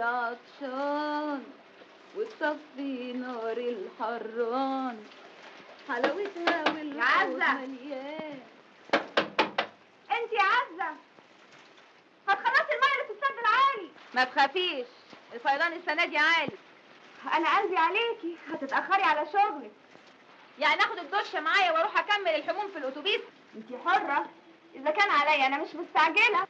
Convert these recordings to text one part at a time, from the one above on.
العطشان وتصفي نار الحران حلاوتها والحوض عزة. مليان انت يا عزه هتخلصي الميه اللي في السد العالي ما تخافيش الفيضان السنة دي عالي انا قلبي عليكي هتتاخري على شغلك يعني اخد الدش معايا واروح اكمل الحموم في الاتوبيس انت حره اذا كان عليا انا مش مستعجله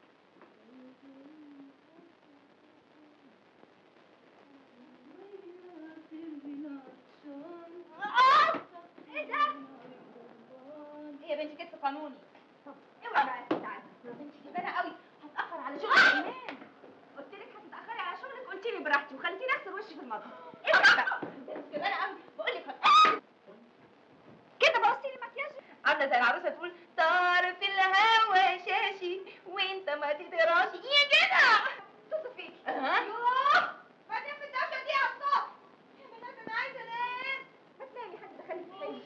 آه! ايه ده ايه يا بنتي كتف قانوني اوعي بقى تتعبي انت جبانه قوي هتاخر على شغل كمان قلت لك هتتاخري على شغلك قلتي لي براحتي وخليتيني اغسل وشي في المطبخ اوعي بقى انت جبانه قوي بقول لك كده بوظتي لي مكياجي عامله زي العروسه تقول طار في الهوا شاشي وانت ما تدراشي يا كده تصل فيكي أها. يوه ما تنام في الدوشه دي يا الصبح يا بنات انا عايزه انام ما تنامي حد دخلك في حلمي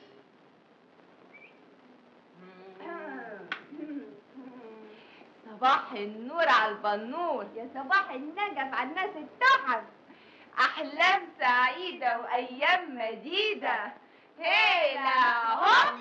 صباح النور على البنور يا صباح النجف على الناس التحف احلام سعيده وايام مديده هيلا هوب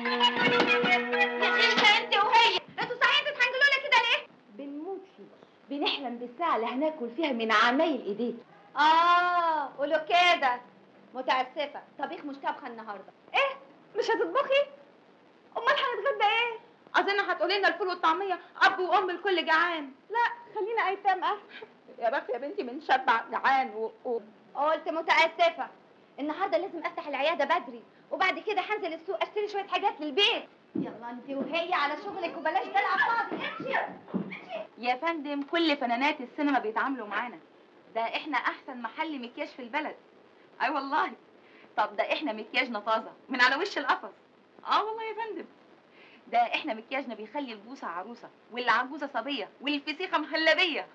يا شيخه انت وهي انتوا صحيح تتحنجلوا لي كده ليه بنموت فيك بنحلم بالساعه اللي هناكل فيها من عمايل ايديك اه قولوا كده متاسفه طبيخ مش طبخه النهارده ايه مش هتطبخي امال هنتغدى ايه اظن هتقولي لنا الفول والطعميه اب وام الكل جعان لا خلينا ايتام اهل يا بخت يا بنتي من شبع جعان و... و... قلت متاسفه النهارده لازم افتح العياده بدري وبعد كده هنزل السوق اشتري شويه حاجات للبيت يلا انت وهي على شغلك وبلاش دلع فاضي امشي امشي يا فندم كل فنانات السينما بيتعاملوا معانا ده احنا احسن محل مكياج في البلد اي والله طب ده احنا مكياجنا طازه من على وش القفص اه والله يا فندم ده احنا مكياجنا بيخلي البوسه عروسه والعجوزه صبيه والفسيخه مهلبيه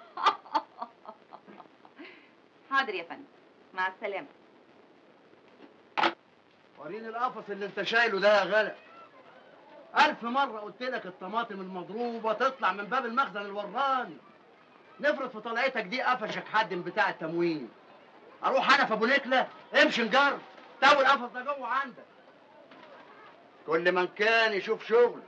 حاضر يا فندم مع السلامه وريني القفص اللي انت شايله ده يا غلا ألف مرة قلت لك الطماطم المضروبة تطلع من باب المخزن الوراني نفرض في طلعتك دي قفشك حد من بتاع التموين أروح أنا في أبو نكلة امشي نجرب تو القفص ده جوه عندك كل من كان يشوف شغل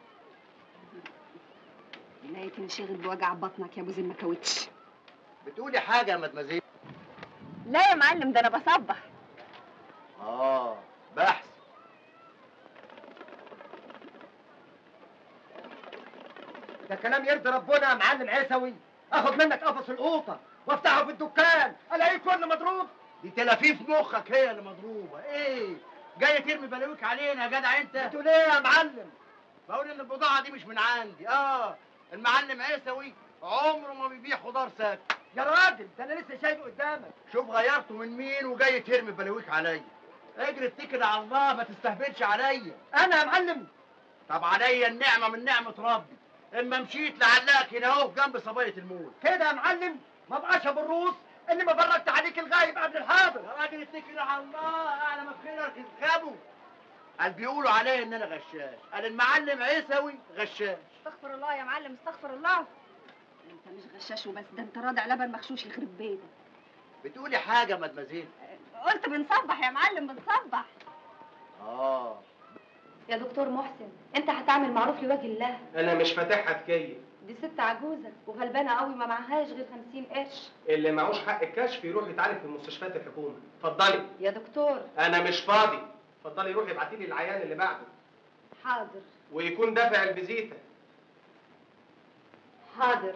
لا تنشغل بوجع بطنك يا ابو زي ما كاوتش بتقولي حاجة يا مدمزيل لا يا معلم ده انا بصبح آه بحث ده كلام يرضي ربنا يا معلم عيسوي اخد منك قفص القوطه وافتحه في الدكان الاقيه كله مضروب دي تلافيف مخك هي اللي مضروبة إيه جاي ترمي بلاويك علينا يا جدع أنت بتقول ايه يا معلم بقول ان البضاعه دي مش من عندي اه المعلم عيسوي عمره ما بيبيع خضار ساك يا راجل ده انا لسه شايفه قدامك شوف غيرته من مين وجاي ترمي بلاويك عليا اجري اتكل على الله ما تستهبلش عليا انا يا معلم طب عليا النعمه من نعمه ربي اما مشيت لعلاك هنا اهو جنب صبايه المول كده يا معلم ما بقاش ابو الروس اللي ما فرجت عليك الغايب قبل الحاضر يا راجل اتكل على الله اعلى ما في خيرك تركبه قال بيقولوا عليا ان انا غشاش قال المعلم عيسوي غشاش استغفر الله يا معلم استغفر الله انت مش غشاش وبس ده انت رادع لبن مغشوش يخرب بيتك بتقولي حاجه مدمزيل قلت بنصبح يا معلم بنصبح اه يا دكتور محسن انت هتعمل معروف لوجه الله انا مش فاتحها تكيف دي ست عجوزه وغلبانه قوي ما معهاش غير 50 قرش اللي معوش حق الكشف يروح يتعالج في مستشفيات الحكومه اتفضلي يا دكتور انا مش فاضي اتفضلي روحي ابعتي لي العيان اللي بعده حاضر ويكون دافع الفيزيتا حاضر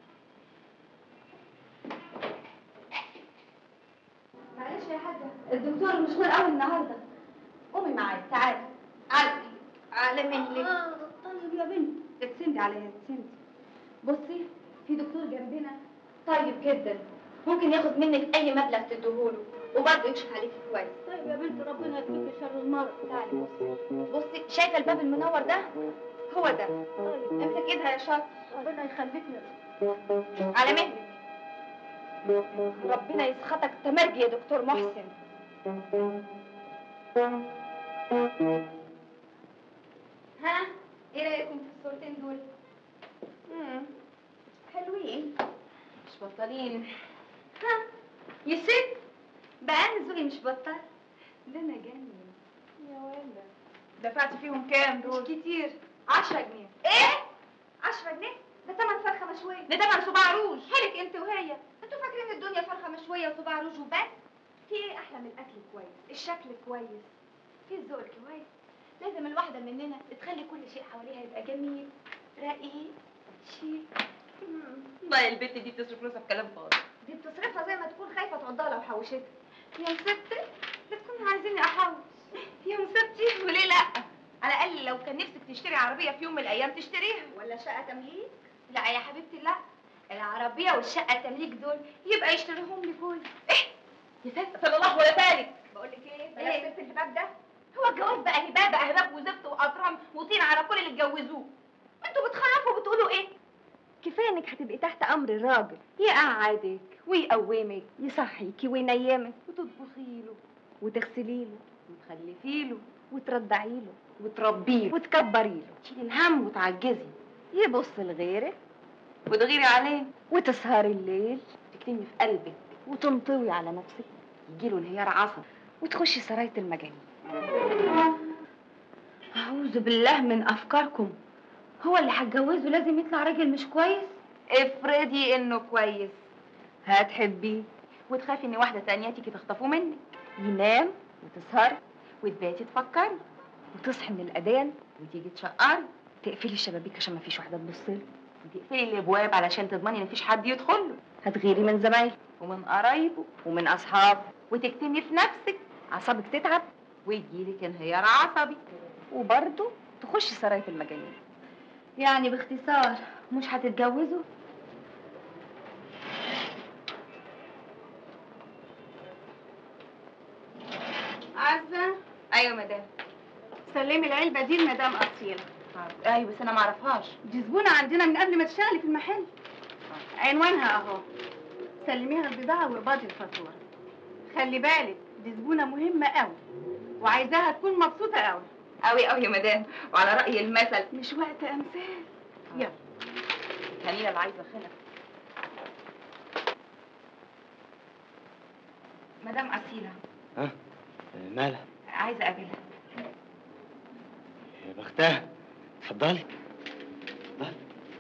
معلش يا حاجة الدكتور مشغول قوي النهارده قومي معايا تعالي على على مهلك طيب يا بنت اتسندي عليا اتسندي بصي في دكتور جنبنا طيب جدا ممكن ياخد منك اي مبلغ تديهوله وبرضه يكشف عليكي كويس طيب يا بنت ربنا يكفيكي شر المرض تعالي بصي بصي شايفه الباب المنور ده هو ده طيب امسك ايدها يا شاطر ربنا يخليك على مهلك ربنا يسخطك تمرجي يا دكتور محسن ها ايه رايكم في الصورتين دول مم. حلوين مش بطالين ها يا ست بقى انا ذوقي مش بطال ده انا جنن يا ولا دفعت فيهم كام مش دول؟ كتير 10 جنيه ايه 10 جنيه ده تمن فرخه مشويه ده تمن صباع روج حالك انت وهي انتوا فاكرين الدنيا فرخه مشويه وصباع روج وبس في ايه احلى من الاكل كويس الشكل كويس في الذوق كويس لازم الواحده مننا تخلي كل شيء حواليها يبقى جميل رقيق شيك مم. والله البت دي بتصرف فلوسها في كلام فاضي دي بتصرفها زي ما تكون خايفه تعضها لو حوشتها يا ستي بتكونوا عايزيني احوش يا مصيبتي وليه لا؟ على الاقل لو كان نفسك تشتري عربيه في يوم من الايام تشتريها ولا شقه تمليك لا يا حبيبتي لا العربيه والشقه التمليك دول يبقى يشتريهم لي كل يا ست صلى الله ولا بالك بقول لك ايه إيه؟ بلاش سيره الهباب ده هو الجواز بقى هباب بقى هباب وزفت وقطران وطين على كل اللي اتجوزوه انتوا بتخرفوا بتقولوا ايه كفايه انك هتبقي تحت امر الراجل يقعدك ويقومك يصحيكي وينيمك وتطبخي له وتغسلي له وتخلفي له وترضعي له وتربيه له وتكبري له تشيلي الهم وتعجزي يبص لغيرك وتغيري عليه وتسهري الليل تكتمي في قلبك وتنطوي على نفسك يجيله انهيار عصبي وتخشي سراية المجانين أعوذ بالله من أفكاركم هو اللي هتجوزه لازم يطلع راجل مش كويس افرضي انه كويس هتحبيه وتخافي ان واحده تانية تيجي تخطفه منك ينام وتسهري وتباتي تفكري وتصحي من الأذان وتيجي تشقري تقفلي الشبابيك عشان مفيش واحدة تبص له وتقفلي الابواب علشان تضمني ان مفيش حد يدخل له هتغيري من زمايله ومن قرايبه ومن أصحابه وتكتمي في نفسك أعصابك تتعب ويجيلك انهيار عصبي وبرضه تخشي سراية المجانين يعني باختصار مش هتتجوزوا عزة ايوه مدام سلمي العلبة دي لمدام أصيلة ايوه بس انا ما اعرفهاش دي زبونة عندنا من قبل ما تشتغلي في المحل عنوانها أهو سلميها البضاعة واقبضي الفاتورة خلي بالك دي زبونة مهمة قوي وعايزاها تكون مبسوطة قوي قوي قوي يا مدام وعلى راي المثل مش وقت أمثال يلا خلينا اللي عايزه خلق مدام أصيلة ها مالها عايزة أقابلها يا بختها اتفضلي اتفضلي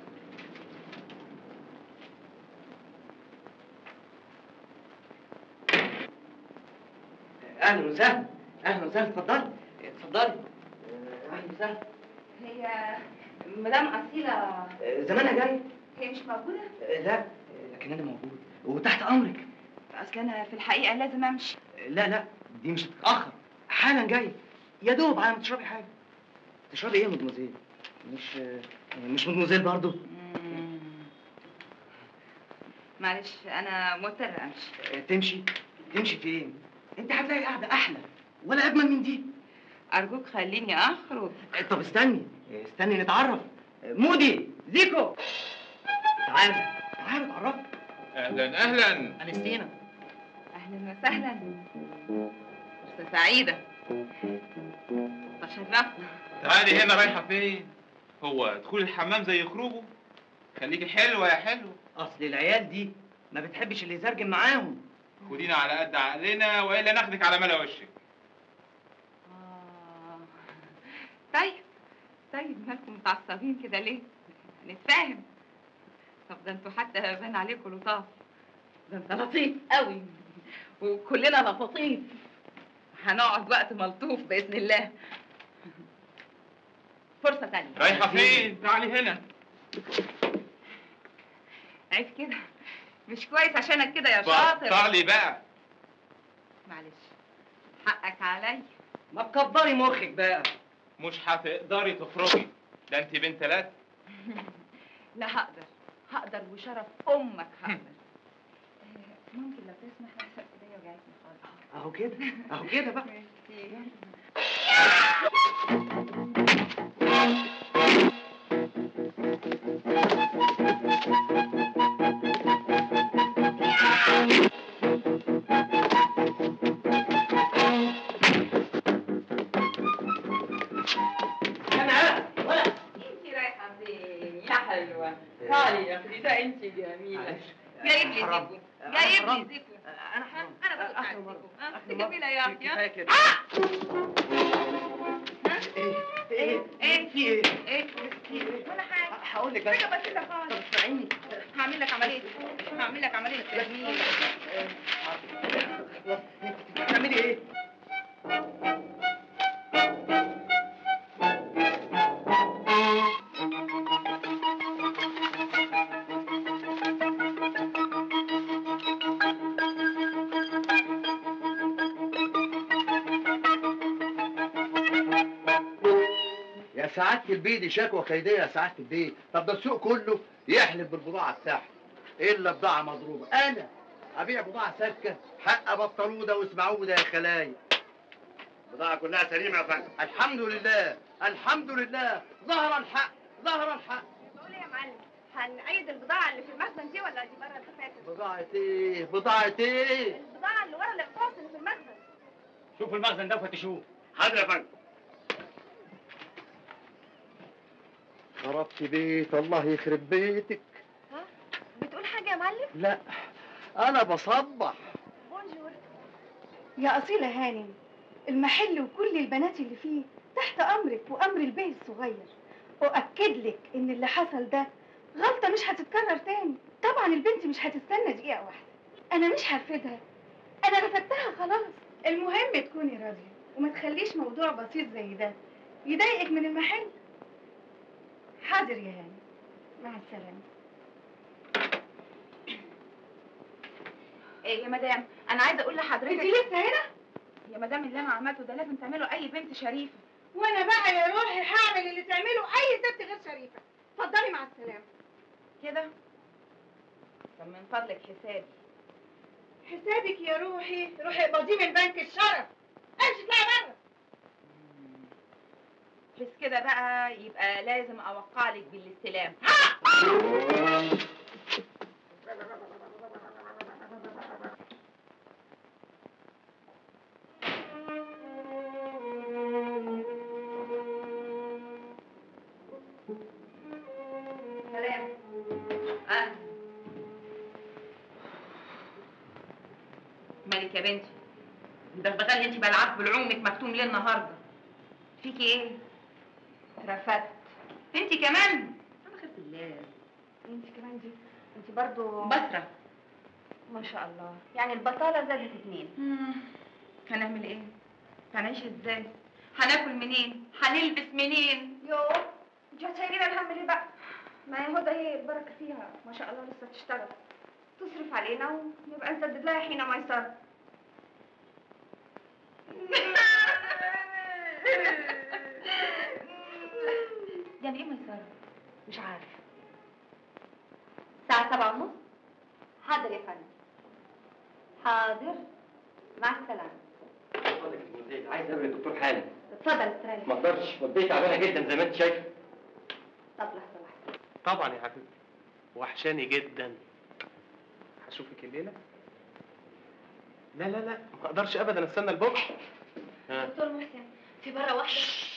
اهلا وسهلا اهلا وسهلا اتفضلي اتفضلي آه، اهلا وسهلا هي مدام أصيلة آه، زمانها جاي هي مش موجودة آه، لا آه، لكن انا موجود وتحت امرك أصل أنا في الحقيقة لازم أمشي آه، لا لا دي مش هتتاخر حالا جاي يا دوب على ما تشربي حاجه تشربي ايه يا مدموزيل مش آه، مش مدموزيل برضو معلش أنا مضطرة أمشي آه، تمشي تمشي فين انت هتلاقي قاعده احلى ولا اجمل من دي أرجوك خليني أخرج آه، طب استني آه، استني نتعرف آه، مودي زيكو تعال تعال اتعرف اهلا اهلا انستينا أهلا وسهلا فرصة سعيدة تشرفنا تعالي هنا رايحه فين هو دخول الحمام زي خروجه خليكي حلوه يا حلو اصل العيال دي ما بتحبش اللي يزرجم معاهم خدينا على قد عقلنا والا ناخدك على ملا وشك آه. طيب طيب مالكم متعصبين كده ليه؟ نتفاهم طب ده انتوا حتى بان عليكم لطاف ده انت لطيف قوي وكلنا لطيف هنقعد وقت ملطوف باذن الله فرصه تانية رايحه فين تعالي هنا عيب كده مش كويس عشانك كده يا بقى شاطر تعالي بقى معلش حقك عليا ما تكبري مخك بقى مش هتقدري تخرجي ده انت بنت لات لا هقدر هقدر وشرف امك هقدر آه، ممكن لو تسمح احسن ايديا وجعتني خالص اهو كده اهو كده بقى ميرسي. انا ولا انتي رايحه فين يا حلوه تعالي يا اختي ده انتي جميله معلش. جايب لي حرام. زيكو أنا جايب حرام. لي زيكو انا ها؟ حرام انا برضه اخر مره ها؟ اخر دي مره جميله يا اختي كفايه ها؟ كده ايه ايه ايه في ايه ايه ولا حاجه هقول لك بس حاجه بسيطه طب خالص اسمعيني هعمل لك عمليه هعمل لك عمليه تجميل بتعملي ايه يا سعادة البيه دي شكوى كيدية يا سعادة البيه طب ده السوق كله يحلف بالبضاعة بتاعته إلا بضاعة مضروبة أنا أبيع بضاعة سكة حق بطلودة واسمعوه ده يا خلايا البضاعة كلها سليمة يا فندم الحمد لله الحمد لله ظهر الحق ظهر الحق بقول ايه يا معلم هنعيد البضاعه اللي في المخزن دي ولا دي بره الدفاتر بضاعة إيه بضاعة إيه البضاعه اللي ورا الاقفاص اللي في المخزن شوف المخزن ده وفتشوه حاضر يا فندم خربت بيت الله يخرب بيتك بتقول حاجه يا معلم لا أنا بصبح بونجور يا أصيلة هانم المحل وكل البنات اللي فيه تحت أمرك وأمر البيه الصغير أؤكد لك إن اللي حصل ده غلطة مش هتتكرر تاني طبعا البنت مش هتستنى دقيقة واحدة أنا مش هرفدها أنا رفدتها خلاص المهم تكوني راضية وما تخليش موضوع بسيط زي ده يضايقك من المحل حاضر يا هانم مع السلامة ايه يا مدام انا عايزه اقول لحضرتك انت لسه هنا يا مدام اللي انا عملته ده لازم تعمله اي بنت شريفه وانا بقى يا روحي هعمل اللي تعمله اي ست غير شريفه اتفضلي مع السلامه كده طب من فضلك حسابي حسابك يا روحي روحي اقبضيه من بنك الشرف امشي اطلعي بره بس كده بقى يبقى لازم اوقع لك بالاستلام سلام اه مالك يا بنتي البغبغاء اللي انت بلعب بالعومك مكتوم ليه النهارده فيكي ايه رفدت انت كمان انا خفت الله انت كمان دي انت برضو بسرة ما شاء الله يعني البطاله زادت اتنين هنعمل ايه هنعيش ازاي هناكل منين هنلبس منين يوه انتوا هتشيلينا الهم ليه بقى ما هي هدى هي البركه فيها ما شاء الله لسه تشتغل تصرف علينا ونبقى نسدد لها حين ميسره يعني ايه ميسرة مش عارفه الساعه سبعة ونص حاضر يا فندم حاضر مع السلامه عايز اقابل الدكتور حالا اتفضل استريح ما اقدرش والبيت تعبانه جدا زي ما انت شايفه طب لحظه واحده طبعا يا حبيبي وحشاني جدا هشوفك الليلة لا لا لا ما اقدرش ابدا استنى لبكره ها. دكتور محسن في بره واحده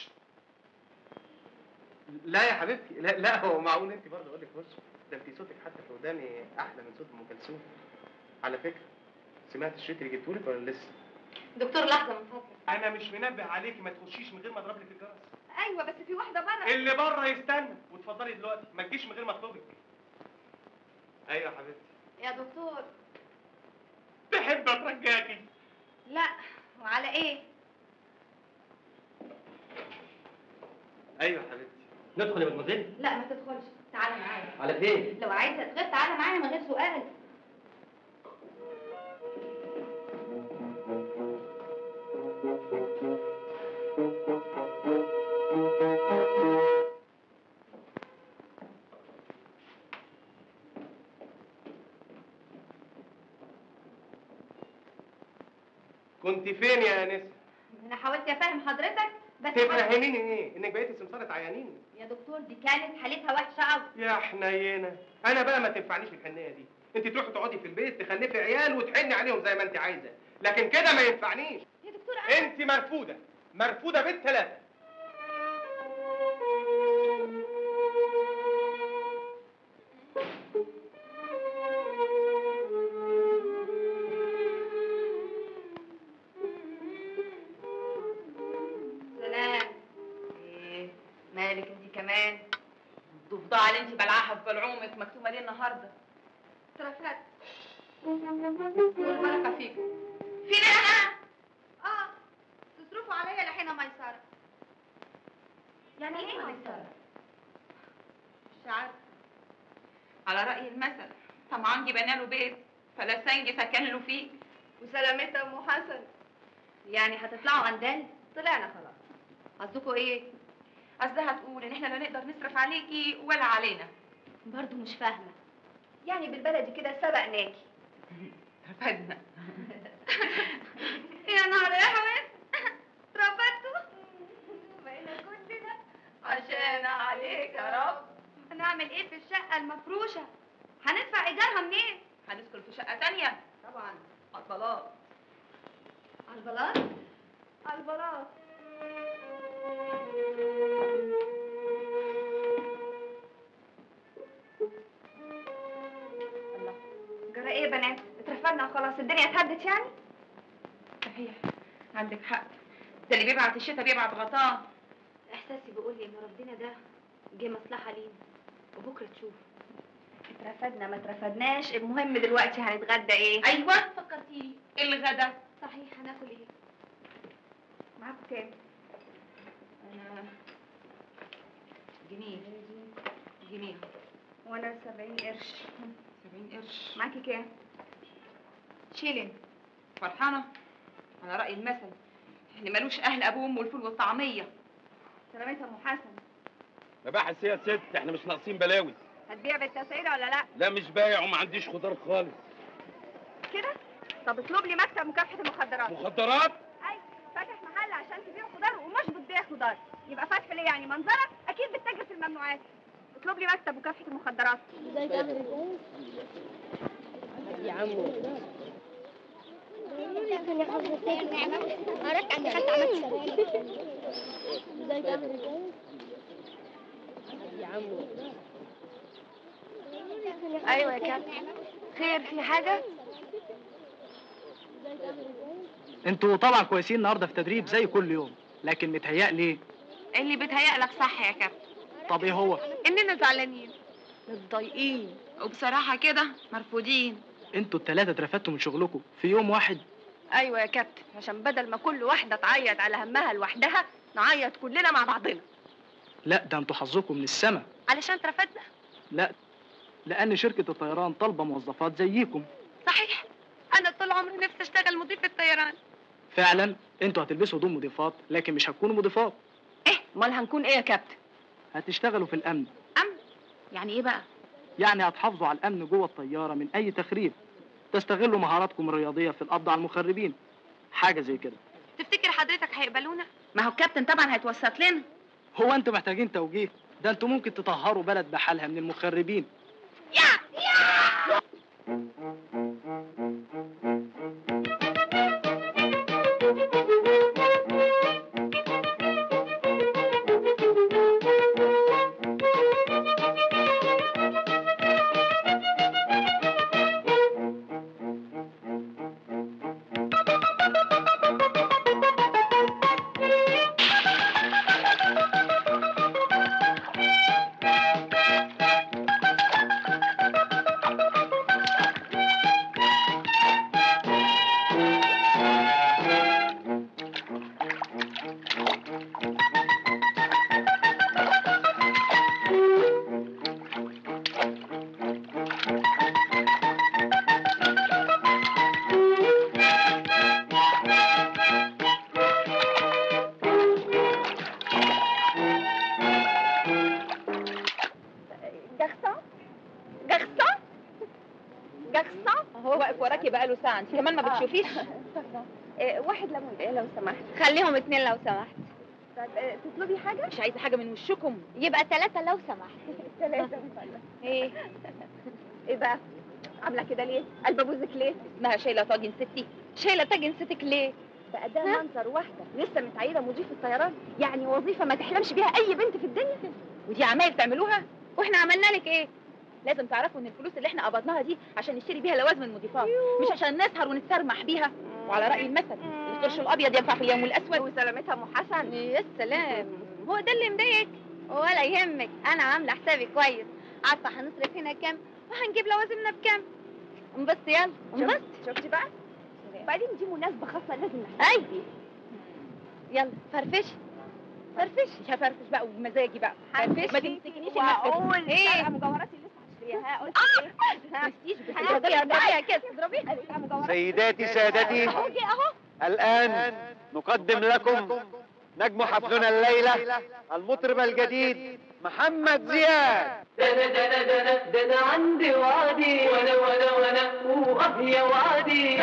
لا يا حبيبتي لا لا هو معقول انت برضه اقول لك بص ده انت صوتك حتى في وداني احلى من صوت ام كلثوم على فكره سمعت الشريط اللي جبته لك ولا لسه دكتور لحظه من فضلك انا مش منبه عليكي ما تخشيش من غير ما اضرب لك الجرس ايوه بس في واحده بره اللي بره يستنى واتفضلي دلوقتي ما تجيش من غير ما اطلبك ايوه يا حبيبتي يا دكتور تحب اترجاكي لا وعلى ايه ايوه يا حبيبتي ندخل يا مدموزيل لا ما تدخلش تعالى معايا على فين لو عايزه تغير تعالى معايا من غير سؤال كنت فين يا انسه انا حاولت افهم حضرتك بس حضرتك- تفهميني ايه انك بقيتي سمسارة عيانين يا دكتور دي كانت حالتها وحشه قوي يا حنينه انا بقى ما تنفعنيش الحنيه دي انت تروحي تقعدي في البيت تخلفي عيال وتحني عليهم زي ما انت عايزه لكن كده ما ينفعنيش يا دكتور انا انت مرفوضه مرفوضه بالثلاثه ترفات والبركه فيكم فين انا اه تصرفوا عليا لحين ميسره يعني ايه ميسره مش عارفه على رأي المثل طمعان بنى له بيت فلا سنج سكن له فيه وسلامتها ام حسن يعني هتطلعوا اندال طلعنا خلاص قصدكوا ايه قصدها تقول ان احنا لا نقدر نصرف عليكي ولا علينا برضو مش فاهمه يعني بالبلدي كده سبقناكي رفدنا يا نهار يا حواد رفضتوا بقينا كلنا عشان عليك يا رب هنعمل ايه في الشقه المفروشه هندفع ايجارها منين هنسكن في شقة تانية طبعا على البلاط على البلاط على البلاط الله جرى ايه يا بنات اترفدنا وخلاص الدنيا اتهدت يعني صحيح عندك حق ده اللي بيبعت الشتا بيبعت غطاه احساسي بيقول لي ان ربنا ده جه مصلحه لينا وبكره تشوف اترفدنا ما اترفدناش المهم دلوقتي هنتغدى ايه ايوه فكرتيني الغدا صحيح هناكل ايه معاكم كام انا جنيه جنيه وانا 70 قرش 70 قرش معاكي كام شيلين فرحانة على رأي المثل اللي ملوش أهل أبوه وأمه والفول والطعمية سلامتها ام حسن مباحث يا ست احنا مش ناقصين بلاوي هتبيع بالتسعيره ولا لا لا مش بايع وما عنديش خضار خالص كده طب اطلب لي مكتب مكافحه المخدرات مخدرات اي فاتح محل عشان تبيع خضار ومش بتبيع خضار يبقى فاتح ليه يعني منظرك اكيد بتتاجر في الممنوعات اطلب لي مكتب مكافحه المخدرات قرأت عن دخلت عملت ايوه يا كابتن خير في حاجه انتوا طبعا كويسين النهارده في تدريب زي كل يوم لكن متهيألي اللي بيتهيألك صح يا كابتن طب ايه هو اننا زعلانين متضايقين وبصراحة كده مرفوضين انتوا التلاتة اترفدتوا من شغلكم في يوم واحد ايوه يا كابتن عشان بدل ما كل واحده تعيط على همها لوحدها نعيط كلنا مع بعضنا لا ده انتوا حظكم من السما علشان اترفدنا لا لان شركة الطيران طالبة موظفات زيكم صحيح انا طول عمري نفسي اشتغل مضيف الطيران فعلا انتوا هتلبسوا هدوم مضيفات لكن مش هتكونوا مضيفات ايه امال هنكون ايه يا كابتن هتشتغلوا في الامن يعني إيه بقى؟ يعني هتحافظوا على الامن جوه الطيارة من اي تخريب تستغلوا مهاراتكم الرياضية في القبض على المخربين حاجة زي كده تفتكر حضرتك هيقبلونا؟ ما هو الكابتن طبعا هيتوسط لنا هو انتوا محتاجين توجيه ده انتوا ممكن تطهروا بلد بحالها من المخربين جخصة جخصة جخصة هو واقف وراكي بقاله ساعة أنت كمان ما بتشوفيش إيه واحد ليمون ايه لو سمحت خليهم اتنين لو سمحت طيب إيه تطلبي حاجة؟ مش عايزة حاجة من وشكم يبقى ثلاثة لو سمحت ثلاثة ايه ايه بقى؟ عاملة كده ليه؟ قلب ابوزك ليه؟ اسمها شايلة طاجن ستي شايلة تاج نسيتك ليه؟ بقى ده منظر واحدة لسه متعينة مضيف الطيران يعني وظيفة ما تحلمش بيها أي بنت في الدنيا ودي عمايل تعملوها واحنا عملنا لك ايه لازم تعرفوا ان الفلوس اللي احنا قبضناها دي عشان نشتري بيها لوازم المضيفات مش عشان نسهر ونتسرمح بيها وعلى رأي المثل القرش الابيض ينفع في اليوم الاسود وسلامتها ام حسن يا سلام هو ده اللي مضايقك ولا يهمك أنا عاملة حسابي كويس عارفة هنصرف هنا كام وهنجيب لوازمنا بكام انبسط يلا انبسط شفتي بقى وبعدين دي مناسبة خاصة لازم نحتفل بيها يلا فرفشي فرفشي مش هفرفش بقى وبمزاجي بقى فرفشي ما تمسكنيش واقول المكتب. إيه؟ بقى مجوهراتي اللي لسه هشتريها قلت ايه برستيج اضربيها اضربيها كده اضربيها بقى مجوهراتي سيداتي سادتي اهو جه اهو الآن نقدم لكم نجم حفلنا الليلة المطرب الجديد محمد زياد ده انا ده انا ده انا ده انا عندي وعدي وانا وانا وانا واه يا وعدي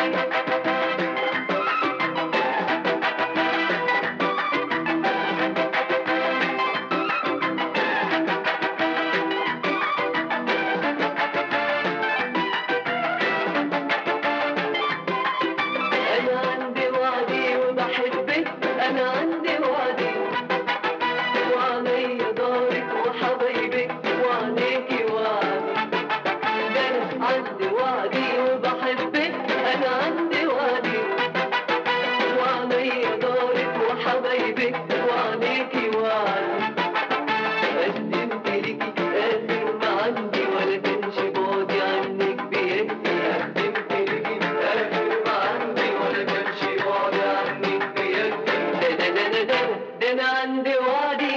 انا عندي وعدي وبحبك انا عندي وعدي وعلي دارك وحبايبك وعليكي وعدي ده انا عندي وعدي وبحبك انا عندي وعدي وعلي دارك وحبايبك وعليكي وعدي قدمت ليكي اخر ما عندي ولا كانش بعدي عنك بيدي قدمت ليكي اخر ما عندي ولا كانش بعدي عنك بيدي ده ده ده ده ده ده انا عندي وعدي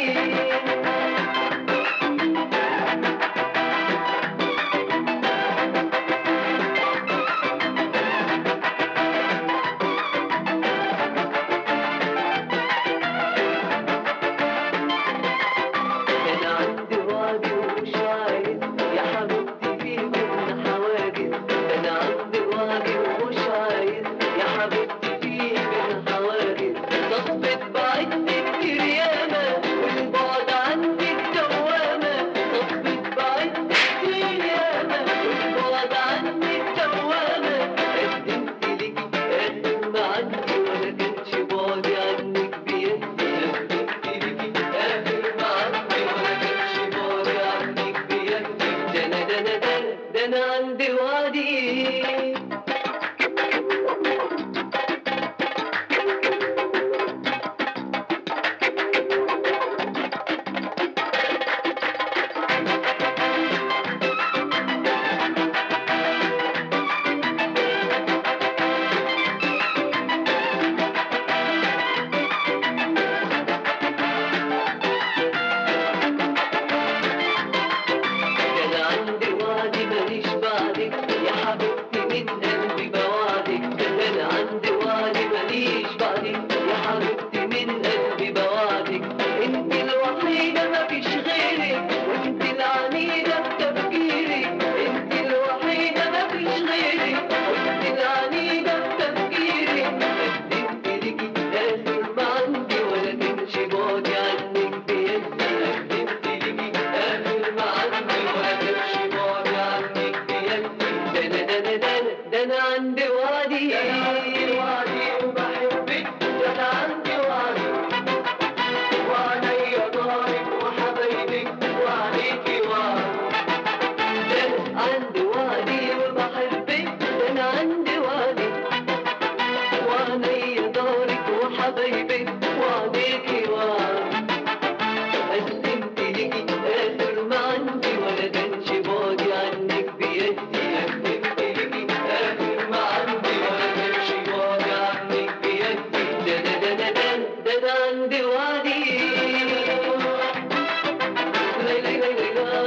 انا عندي وعدي ومش عايز يا حبيبتي في بينا حواجز انا عندي وعدي ومش عايز يا حبيبتي في بينا حواجز نصبت بعدت كتير ياما والبعد عندك دوامة نصبت بعدت كتير ياما والبعد عندك دوامة قدمت ليكي آخر ما عندي ولا كانش بعدي عنك بيدي قدمت ليكي آخر ما عندي ولا كانش بعدي عنك بيدي ده أنا ده أنا ده أنا ده أنا عندي وعدي انا عندي وعدي ماليش بعدك يا حبيبتي من قلبي بوعدك انا عندي وعدي ماليش بعدك يا حبيبتي من قلبي بوعدك انت الوحيده مفيش غيرك وانت العنيده بتفكيري انت الوحيده مفيش غيرك وانت العنيده بتفكيري قدمت ليكي اخر ما عندي ولا كانش بعدي عنك بيدي قدمت ليكي اخر ما عندي ولا كانش بعدي عنك بيدي ده انا ده انا ده انا ده انا عندي وعدي وعدي وبحبك ده انا عندي وعدي وعليا دارك وحبايبك وعليكي وعدي ده انا عندي وعدي وبحبك ده انا عندي وعدي وعليا دارك وحبايبك وعليكي وعدي قدمت ليكي آخر ما عندي ولا كانش بعدي عنك بيدي قدمت ليكي آخر ما عندي ولا كانش بعدي عنك بيدي ده ده ده ده ده ده أنا عندي وعدي لا لا لا لا لا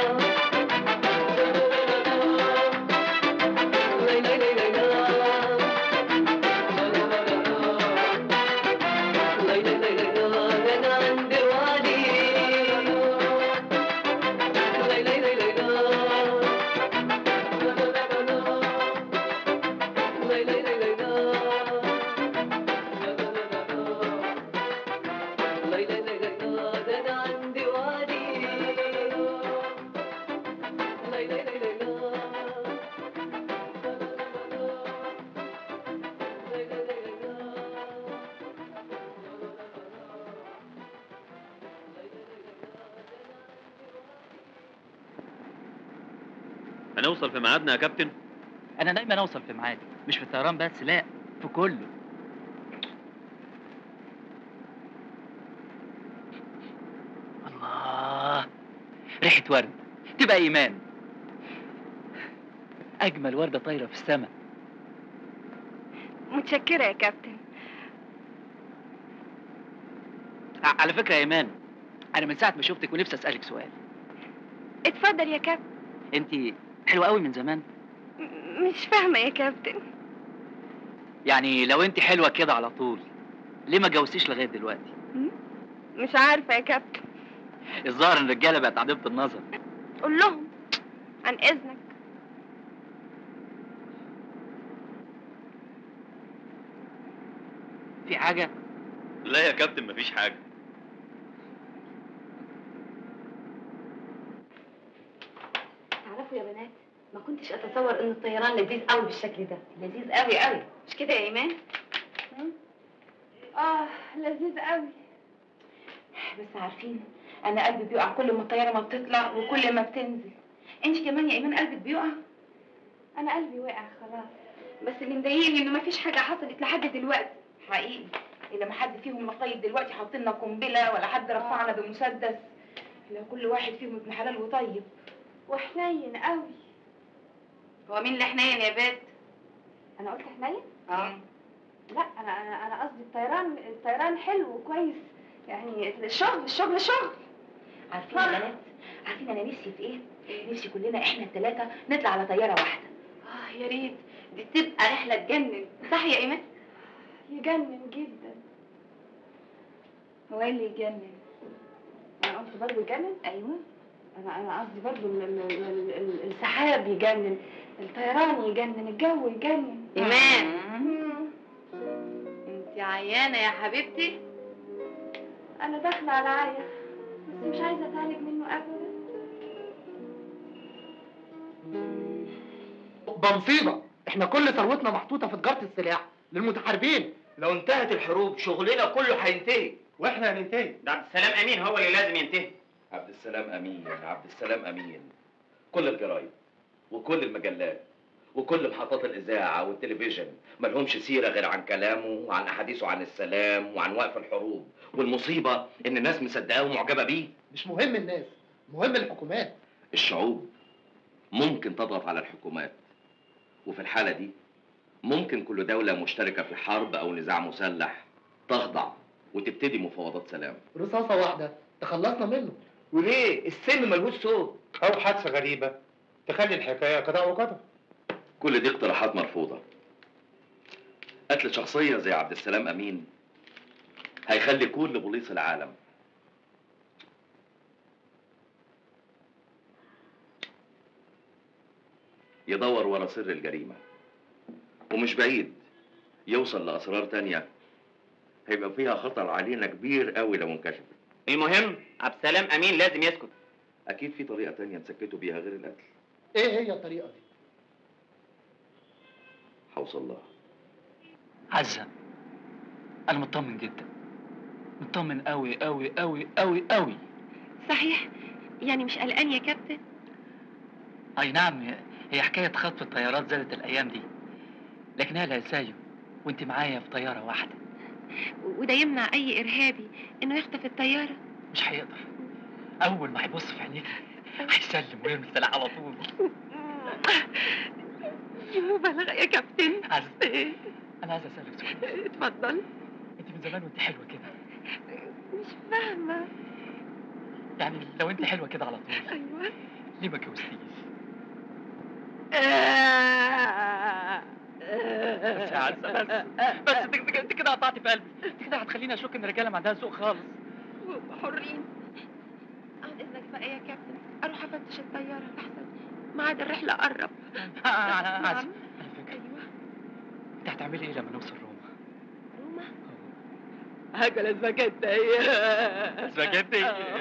لا لا لا لا لا لا لا لا ده أنا عندي وعدي لا لا لا لا لا لا لا لا لا لا لا لا لا ده أنا عندي وعدي لا لا لا لا لا هنوصل في ميعادنا يا كابتن انا دايما اوصل في ميعادي مش في الطيران بس لا في كله الله ريحه ورد تبقى ايمان اجمل ورده طايره في السماء متشكرة يا كابتن ع- على فكره يا ايمان انا من ساعه ما شفتك ونفسي اسالك سؤال اتفضل يا كابتن انت حلوه قوي من زمان م- مش فاهمة يا كابتن يعني لو انت حلوه كده على طول ليه ما جوزتيش لغايه دلوقتي مش عارفة يا كابتن الظاهر ان الرجاله بقت عديمه النظر قول لهم عن إذنك في حاجه لا يا كابتن مفيش حاجه تعرفوا يا بنات ما كنتش اتصور ان الطيران لذيذ قوي بالشكل ده لذيذ قوي قوي مش كده يا ايمان اه لذيذ قوي بس عارفين انا قلبي بيقع كل ما الطياره ما بتطلع وكل ما بتنزل انت كمان يا ايمان قلبك بيقع انا قلبي وقع خلاص بس اللي مضايقني ان مفيش حاجه حصلت لحد دلوقتي حقيقي الا ما حد فيهم لغايه دلوقتي حاطين لنا قنبله ولا حد رفعنا بمسدس لا كل واحد فيهم ابن حلال وطيب وحنين قوي هو مين اللي حنين يا بنت انا قلت حنين اه لا انا انا انا قصدي الطيران الطيران حلو وكويس يعني الشغل الشغل شغل عارفين يا بنات عارفين انا نفسي في ايه نفسي كلنا احنا الثلاثه نطلع على طياره واحده اه يا ريت دي تبقى رحله تجنن صح يا ايمان يجنن جدا هو ايه اللي يجنن انا قلت برضه يجنن ايوه انا انا قصدي برضه ال- ال- ال- ال- السحاب يجنن الطيران يجنن الجو يجنن ايمان انت عيانه يا حبيبتي انا داخله على عايه بس مش عايزه اتعالج منه ابدا ده مصيبه احنا كل ثروتنا محطوطه في تجاره السلاح للمتحاربين لو انتهت الحروب شغلنا كله هينتهي واحنا هننتهي ده عبد السلام امين هو اللي لازم ينتهي عبد السلام امين عبد السلام امين كل الجرايد وكل المجلات وكل محطات الاذاعه والتلفزيون ملهمش سيره غير عن كلامه وعن احاديثه عن السلام وعن وقف الحروب والمصيبه ان الناس مصدقاه ومعجبه بيه مش مهم الناس مهم الحكومات الشعوب ممكن تضغط على الحكومات وفي الحاله دي ممكن كل دوله مشتركه في حرب او نزاع مسلح تخضع وتبتدي مفاوضات سلام رصاصه واحده تخلصنا منه وليه السم ملهوش صوت او حادثه غريبه تخلي الحكايه قضاء وقدر كل دي اقتراحات مرفوضة قتل شخصية زي عبد السلام أمين هيخلي كل بوليس العالم يدور ورا سر الجريمة ومش بعيد يوصل لأسرار تانية هيبقى فيها خطر علينا كبير قوي لو انكشفت المهم عبد السلام امين لازم يسكت أكيد في طريقة تانية نسكته بيها غير القتل ايه هي الطريقه دي هوصل لها عزة انا مطمن جدا مطمن قوي قوي قوي قوي قوي صحيح يعني مش قلقان يا كابتن اي نعم هي حكايه خطف الطيارات زادت الايام دي لكنها لا زيه وانت معايا في طياره واحده وده يمنع اي ارهابي انه يخطف الطياره مش هيقدر اول ما هيبص في عينيك هيسلم ويرمي السلاح على طول دي مبالغه يا كابتن عزة انا عايز اسالك سؤال اتفضل انت من زمان وانت حلوه كده مش فاهمه يعني لو انت حلوه كده على طول ايوه ليه ما اتجوزتيش بس يا عزة بس بس انت انت- انت كده قطعتي في قلبي انت كده هتخليني اشك ان الرجاله ما عندها ذوق خالص هم حرين عن اذنك بقى يا كابتن اروح افتش الطياره احسن ميعاد الرحله قرب آه، انا نعم. عايز على فكره ايوه انت هتعملي ايه لما نوصل روما روما هاكل السباجيتي هي سباجيتي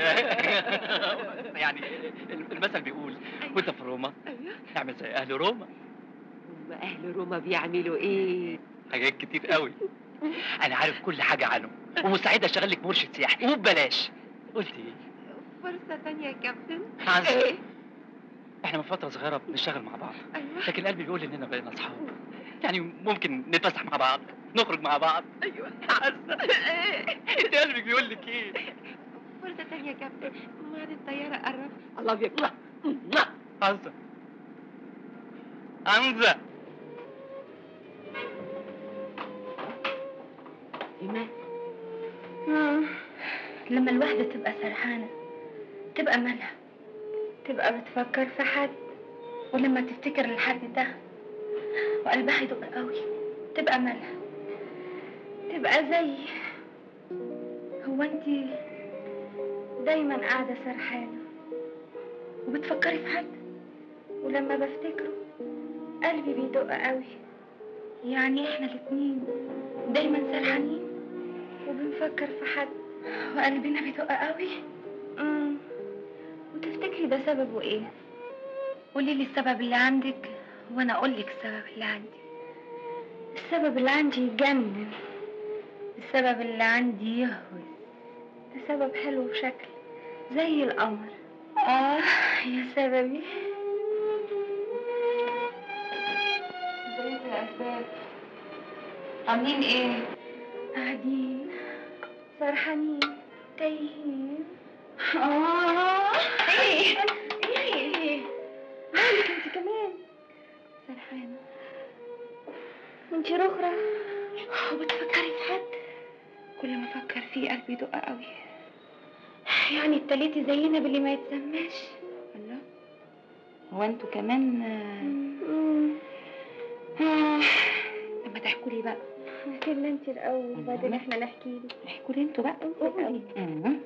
يعني المثل بيقول وانت في روما ايوه اعمل زي اهل روما هم اهل روما بيعملوا ايه حاجات كتير قوي انا عارف كل حاجه عنهم ومستعد اشتغل لك مرشد سياحي وببلاش قلت ايه فرصه تانية يا كابتن عزة. ايه احنا من فتره صغيره بنشتغل مع بعض ايوه لكن قلبي بيقول اننا بقينا اصحاب يعني ممكن نتفسح مع بعض نخرج مع بعض ايوه عزة انت قلبك بيقول لك ايه فرصه تانية يا كابتن ميعاد الطياره قرب الله يكرمك عزة حمزه إيمان آه، لما الواحدة تبقى سرحانة تبقى مالها تبقى بتفكر في حد ولما تفتكر الحد ده وقلبها يدق قوي تبقى مالها تبقى زي هو انتي دايما قاعدة سرحانة وبتفكري في حد ولما بفتكره قلبي بيدق قوي يعني احنا الاتنين دايما سرحانين وبنفكر في حد وقلبنا بيدق قوي امم وتفتكري ده سببه ايه قولي لي السبب اللي عندك وانا اقول لك السبب اللي عندي السبب اللي عندي يجنن السبب اللي عندي يهوس ده سبب حلو بشكل زي القمر اه يا سببي ازيكم يا اسباب عاملين ايه قاعدين سرحانين تايهين اه ايه ايه مالك انت كمان سرحانة انت رخرة وبتفكري في حد كل ما افكر فيه قلبي يدق قوي يعني ابتليتي زينا باللي ما يتسماش الله هو انتوا كمان آه. لما تحكوا لي بقى احكي لنا انت الاول وبعدين احنا نحكي لي احكوا لي انتوا بقى انت الاول مم.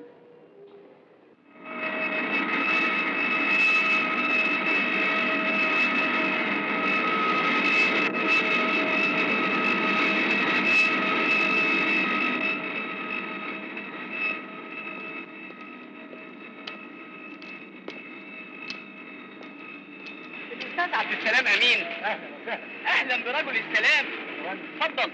الاستاذ عبد السلام امين اهلا وسهلا اهلا برجل السلام اتفضل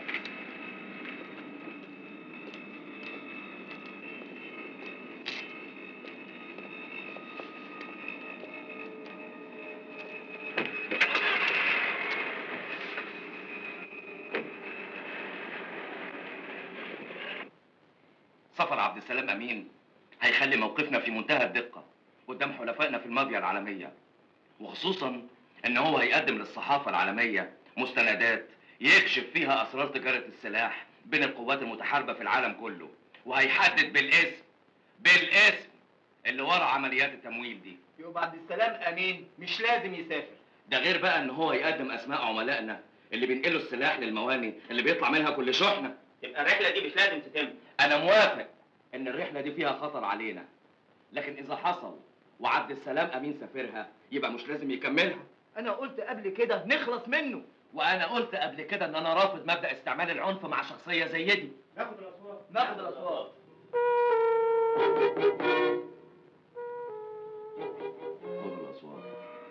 سفر عبد السلام امين هيخلي موقفنا في منتهى الدقه قدام حلفائنا في المافيا العالميه وخصوصا ان هو هيقدم للصحافه العالميه مستندات يكشف فيها اسرار تجاره السلاح بين القوات المتحاربه في العالم كله وهيحدد بالاسم بالاسم اللي ورا عمليات التمويل دي يبقى عبد السلام امين مش لازم يسافر ده غير بقى ان هو يقدم اسماء عملائنا اللي بينقلوا السلاح للمواني اللي بيطلع منها كل شحنه تبقى الرحله دي مش لازم تتم انا موافق ان الرحله دي فيها خطر علينا لكن اذا حصل وعبد السلام امين سافرها يبقى مش لازم يكملها انا قلت قبل كده نخلص منه وانا قلت قبل كده ان انا رافض مبدا استعمال العنف مع شخصيه زي دي ناخد الاصوات ناخد الاصوات خذوا الاصوات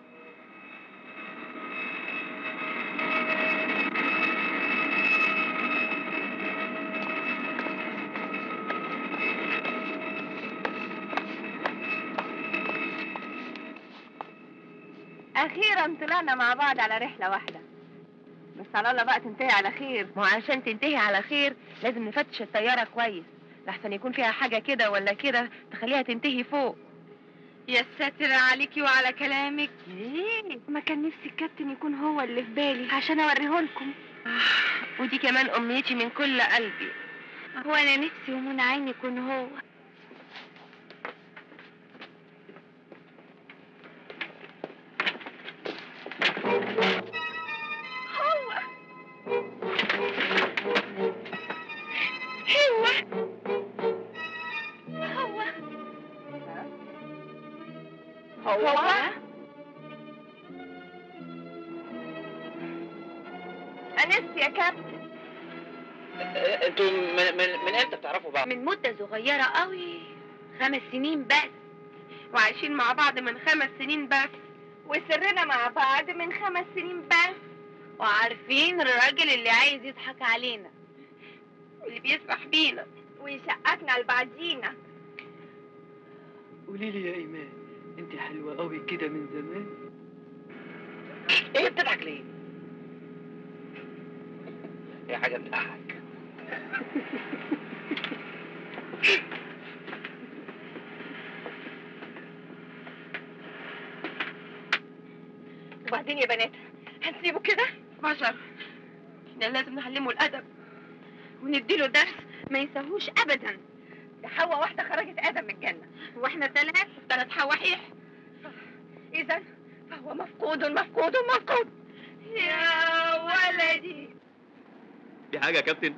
اخيرا طلعنا مع بعض على رحله واحده بس على الله بقى تنتهي على خير ما هو عشان تنتهي على خير لازم نفتش الطيارة كويس لحسن يكون فيها حاجة كده ولا كده تخليها تنتهي فوق يا ساتر عليكي وعلى كلامك ليه؟ ما كان نفسي الكابتن يكون هو اللي في بالي عشان اوريهولكم آه، ودي كمان امنيتي من كل قلبي وانا نفسي ومنى عيني يكون هو هو هو هو هو أنست يا كابتن انتوا من, من, من امتى بتعرفوا بعض؟ من مدة صغيرة قوي خمس سنين بس وعايشين مع بعض من خمس سنين بس وسرنا مع بعض من خمس سنين بس وعارفين الراجل اللي عايز يضحك علينا واللي بيسرح بينا ويشقتنا لبعضينا قولي لي يا ايمان انت حلوه قوي كده من زمان ايه بتضحك ليه؟ هي حاجه تضحك وبعدين يا بنات هنسيب نسيبه كده بشر احنا لازم نعلمه الادب ونديله درس ما ينساهوش ابدا ده حواء واحده خرجت ادم من الجنه واحنا ثلاث ثلاث حواحيح اذا فهو مفقود مفقود مفقود يا ولدي في حاجه يا كابتن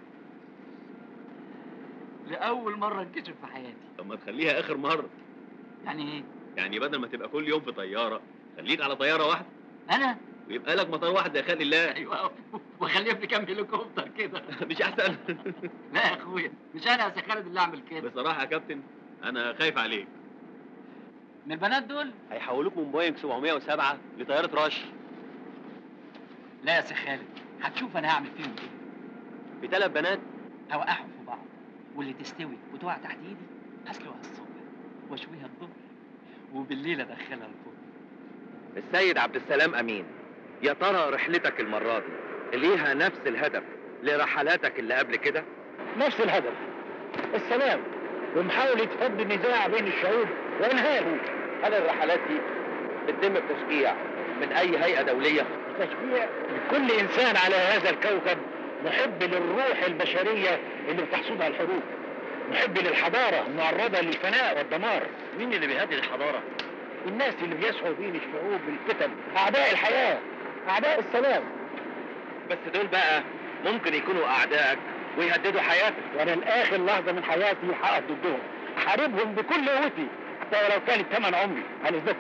لاول مره انكشف في حياتي طب ما تخليها اخر مره يعني ايه يعني بدل ما تبقى كل يوم في طياره خليك على طياره واحده انا ويبقى لك مطار واحد يا خالي الله ايوه وخليه في كام هليكوبتر كده مش احسن لا يا اخويا مش انا يا سي خالد اللي اعمل كده بصراحه يا كابتن انا خايف عليك من البنات دول هيحولوك من بوينج 707 لطياره رش لا يا سي خالد هتشوف انا هعمل فيهم ايه بثلاث بنات اوقعهم في بعض واللي تستوي وتقع تحت ايدي هسلقها الصبح واشويها الظهر وبالليل ادخلها الفرن السيد عبد السلام امين يا ترى رحلتك المره دي ليها نفس الهدف لرحلاتك اللي قبل كده نفس الهدف السلام ومحاولة فض النزاع بين الشعوب وإنهائه هل الرحلات دي بتتم بتشجيع من اي هيئه دوليه تشجيع لكل إنسان على هذا الكوكب محب للروح البشرية اللي بتحصدها الحروب محب للحضارة معرضة للفناء والدمار مين اللي بيهدد الحضارة؟ الناس اللي بيسعوا بين الشعوب بالفتن أعداء الحياة أعداء السلام بس دول بقى ممكن يكونوا اعدائك ويهددوا حياتك وأنا لآخر لحظة من حياتي هقف ضدهم أحاربهم بكل قوتي حتى ولو كانت ثمن عمري هنثبتكم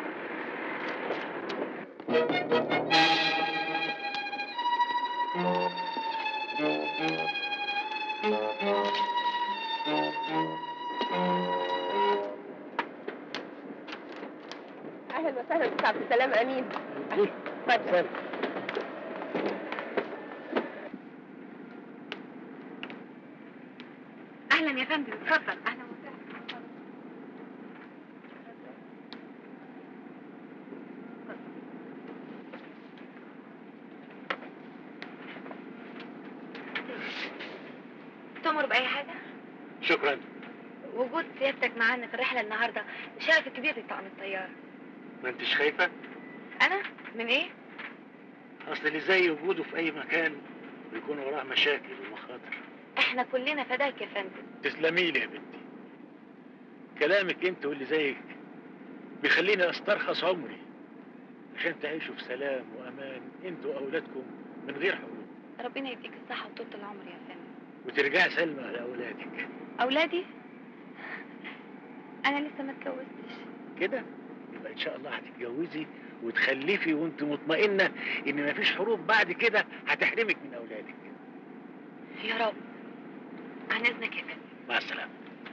اهلا وسهلا بك عبد السلام امين اتفضل اهلا يا فندم اتفضل اهلا وسهلا تؤمر بأي حاجة؟ شكرا وجود سيادتك معانا في الرحلة النهاردة شرف كبير لطاقم الطيارة ما انتش خايفة؟ أنا؟ من إيه؟ أصل اللي زي وجوده في أي مكان بيكون وراه مشاكل ومخاطر إحنا كلنا فداك يا فندم تسلمي لي يا بنتي كلامك انت واللي زيك بيخليني استرخص عمري عشان تعيشوا في سلام وامان انتوا واولادكم من غير حروب ربنا يديك الصحة وطول العمر يا فندم وترجعي سلمى لاولادك أولادي؟ أنا لسه ما اتجوزتش كده يبقى ان شاء الله هتتجوزي وتخلفي وانت مطمئنه ان مفيش حروب بعد كده هتحرمك من اولادك يا رب عن إذنك يا فندم مع السلامه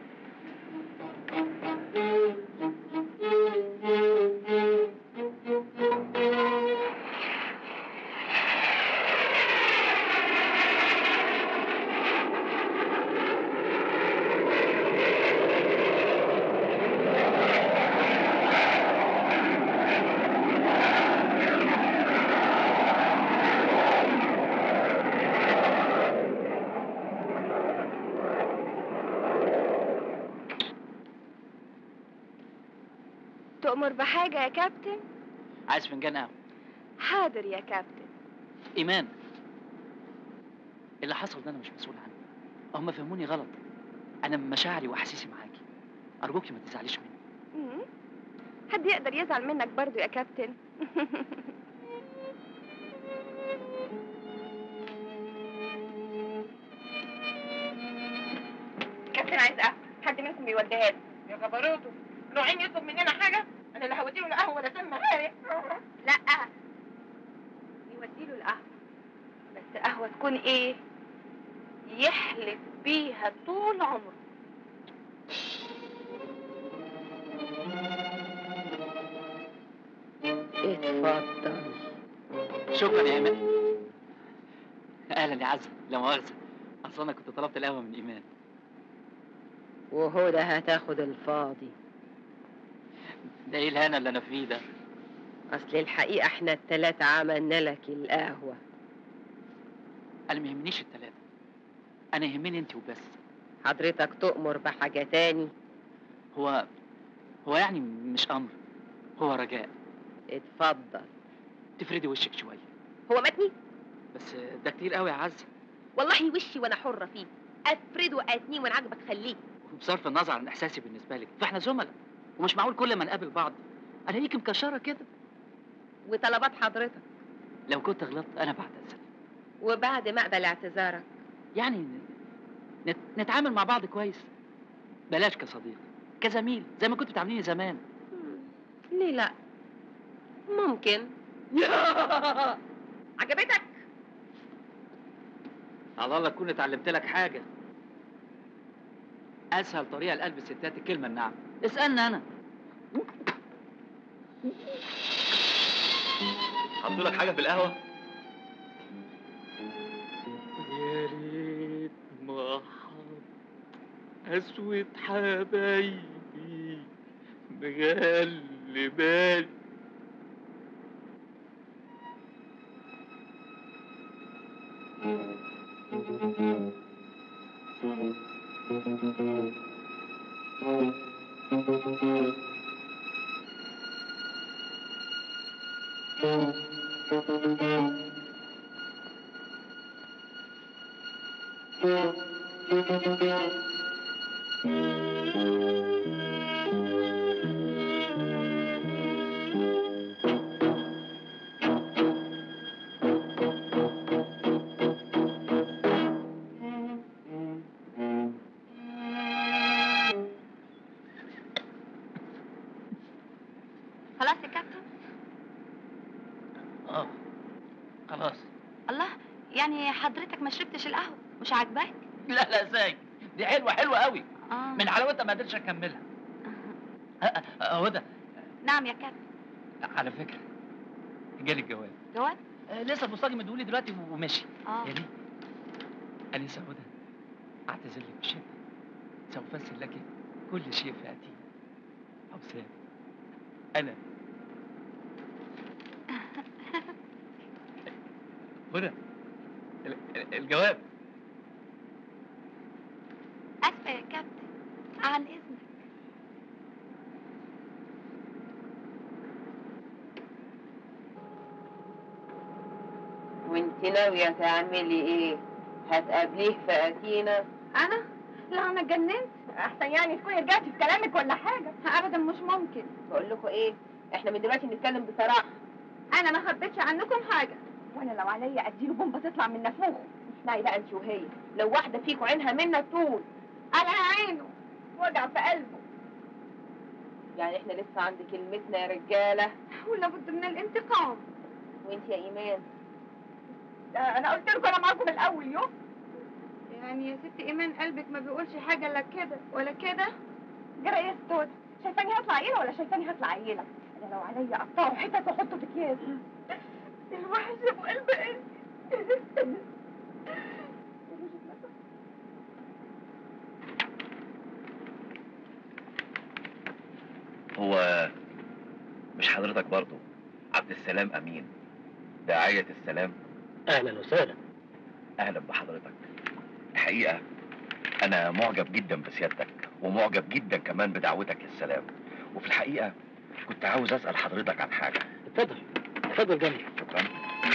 تؤمر بحاجة يا كابتن؟ عايز فنجان قهوه حاضر يا كابتن ايمان اللي حصل ده انا مش مسؤول عنه هم فهموني غلط انا مشاعري واحاسيسي معاكي ارجوكي ما تزعليش مني مم. حد يقدر يزعل منك برضو يا كابتن كابتن عايز قهوه حد منكم يوديها لي يا جبروته نوعين يطلب مننا حاجه انا لا هوديله لا قهوه ولا سم هاري لا يوديله القهوة بس قهوة تكون إيه؟ يحلف بيها طول عمره اتفضل شكرا يا ايمان اهلا يا عزه لا مؤاخذه اصل انا كنت طلبت القهوه من ايمان وهدى هتاخد الفاضي ده ايه الهنا اللي انا فيه ده اصل الحقيقة احنا التلاتة عملنا لك القهوة انا ما يهمنيش التلاته انا يهمني انت وبس حضرتك تؤمر بحاجة تاني هو هو يعني مش امر هو رجاء اتفضل تفردي وشك شويه هو متني بس ده كتير قوي يا عزه والله وشي وانا حره فيه افرد واتنيه وان عجبك خليه وبصرف النظر عن احساسي بالنسبه لك فاحنا زملاء ومش معقول كل ما نقابل بعض الاقيك مكشره كده وطلبات حضرتك لو كنت غلطت انا بعتذر وبعد ما اقبل اعتذارك يعني نت... نتعامل مع بعض كويس بلاش كصديق كزميل زي ما كنتوا بتعامليني زمان ليه لا ممكن عجبتك على الله تكون اتعلمت لك حاجه اسهل طريقه لقلب الستات الكلمه النعم اسالني انا حطوا لك حاجه في القهوه يا ريت ما أسود حبايبي مغلباني خلاص يا كابتن اه خلاص الله يعني حضرتك ما شربتش القهوه مش عاجباك لا لا ازاي دي حلوه حلوه قوي اه من حلاوتها ما قدرتش اكملها أه، أه، أه، هدى نعم يا كابتن على فكره جالي الجواب جواب آه، لسه البوسطجي مديهولي دلوقتي ومشي اه يعني أنسة هدى أعتذر لك بشدة سوف أرسل لك كل شيء في آتي حسام أنا هدى ال- ال- الجواب اسفه يا كابتن عن اذنك وانت ناويه تعملي ايه هتقابليه في اتينا انا لا انا اتجننت احسن يعني تكوني رجعتي في كلامك ولا حاجه ابدا مش ممكن بقول لكم ايه احنا من دلوقتي نتكلم بصراحه انا ما خبيتش عنكم حاجه وانا لو عليا اديله بومبه تطلع من نافوخه اسمعي بقى انت وهي لو واحده فيكم عينها منا تقول على عينه وجع في قلبه يعني احنا لسه عند كلمتنا يا رجاله ولا بد من الانتقام وانت يا ايمان ده انا قلت لكم انا معاكم الاول يوم يعني يا ست ايمان قلبك ما بيقولش حاجه لا كده ولا كده جرى يا ستوت شايفاني هطلع عيله ولا شايفاني هطلع عيله انا لو عليا اقطعه حتت واحطه في اكياس الوحش ابو قلب ايه هو مش حضرتك برضو عبد السلام امين داعية السلام اهلا وسهلا اهلا بحضرتك الحقيقة انا معجب جدا بسيادتك ومعجب جدا كمان بدعوتك للسلام وفي الحقيقة كنت عاوز اسأل حضرتك عن حاجة اتفضل اتفضل جنبي شكرا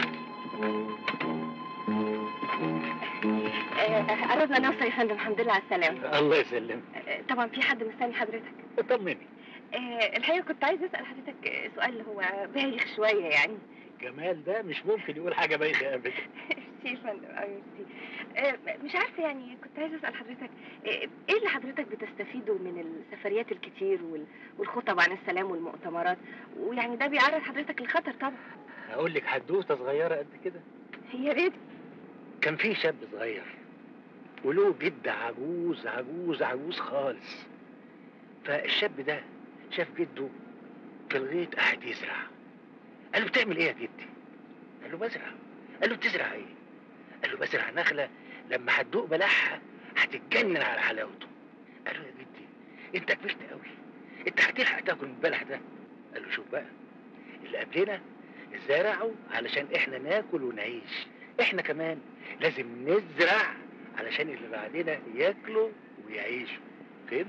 قربنا نوصل يا فندم الحمد لله على السلامه الله يسلمك آه، طبعا في حد مستني حضرتك طمني آه، الحقيقه كنت عايز اسال حضرتك آه، سؤال هو بايخ شويه يعني جمال ده مش ممكن يقول حاجه بايخه ابدا ميرسي يا فندم اه ميرسي آه، مش عارفه يعني كنت عايزه اسال حضرتك آه، ايه اللي حضرتك بتستفيده من السفريات الكتير وال- والخطب عن السلام والمؤتمرات ويعني ده بيعرض حضرتك للخطر طبعا هقول لك حدوته صغيره قد كده يا ريت كان في شاب صغير وله جد عجوز عجوز عجوز خالص فالشاب ده شاف جده في الغيط قاعد يزرع قال له بتعمل ايه يا جدي؟ قال له بزرع قال له بتزرع ايه؟ قال له بزرع نخله لما هتدوق بلحها هتتجنن على حلاوته قال له يا جدي انت كبرت قوي انت هتلحق تاكل من البلح ده قال له شوف بقى اللي قبلنا زرعوا علشان احنا ناكل ونعيش احنا كمان لازم نزرع علشان اللي بعدنا ياكلوا ويعيشوا فهمت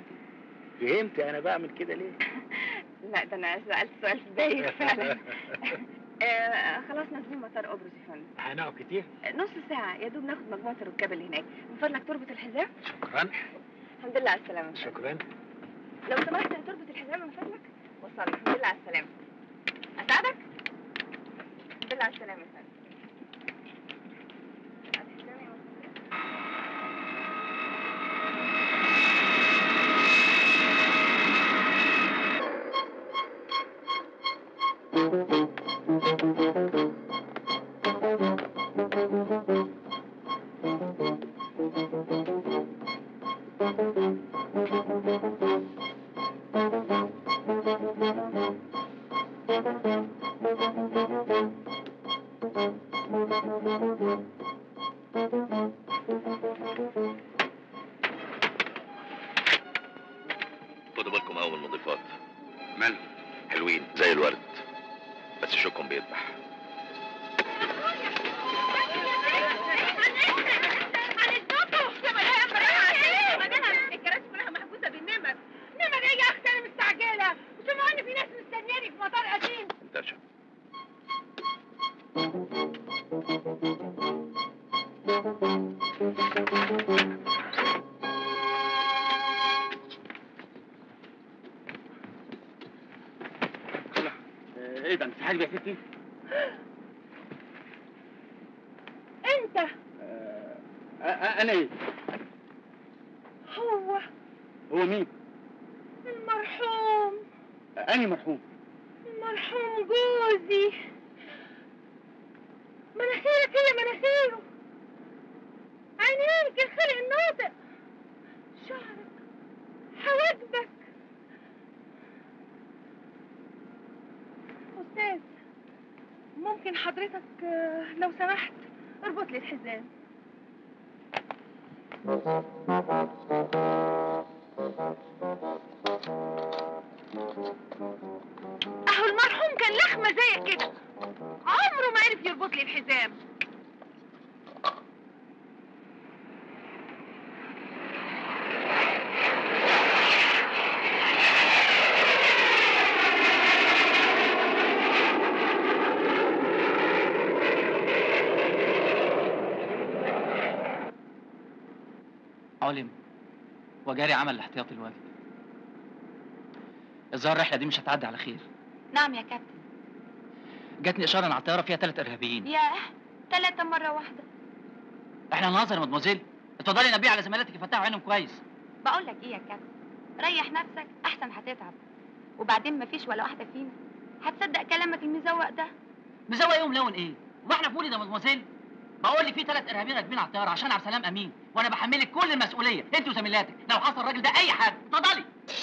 فهمت انا بعمل كده ليه لا ده انا سالت سؤال بايخ فعلا آه خلاص نازلين مطار قبرص يا فندم هنقعد كتير آه، نص ساعة يا دوب ناخد مجموعة الركاب اللي هناك من فضلك تربط الحزام شكرا الحمد لله على السلامة شكرا لو سمحت تربط الحزام من فضلك وصل الحمد لله على السلامة أساعدك؟ الحمد لله على السلامة يا فندم خدوا بالكم قوي من المضيفات مال حلوين زي الورد بس شوكهم بيذبح الكراسي كلها محجوزة بالنمر نمر ايه يا اختي انا مستعجلة وسمعوني في ناس مستنياني في مطار قديم انتشر ايه ده انت حاجه يا ستي انت آه، آه، انا ايه هو هو مين المرحوم اني مرحوم المرحوم جوزي مناخيرك هي مناخيره عينيك الخلق الناطق شعرك حواجبك أستاذ ممكن حضرتك آه، لو سمحت اربط لي الحزام اهو المرحوم كان لخمة زيك كده عمره ما عرف يربط لي الحزام علم وجاري عمل الاحتياطي الواجب الظاهر الرحله دي مش هتعدي على خير نعم يا كابتن جاتني اشاره ان على الطياره فيها ثلاث ارهابيين ياه ثلاثة مرة واحدة احنا نهزر يا مدموزيل اتفضلي نبيه على زميلاتك يفتحوا عينهم كويس بقول لك ايه يا كابتن ريح نفسك احسن هتتعب وبعدين مفيش ولا واحدة فينا هتصدق كلامك المزوق ده مزوق يوم لون ايه واحنا في ولد يا مدموزيل بقول لي في ثلاث ارهابيين راكبين على الطياره عشان عبد السلام امين وانا بحملك كل المسؤوليه انت وزميلاتك لو حصل الراجل ده اي حاجه اتفضلي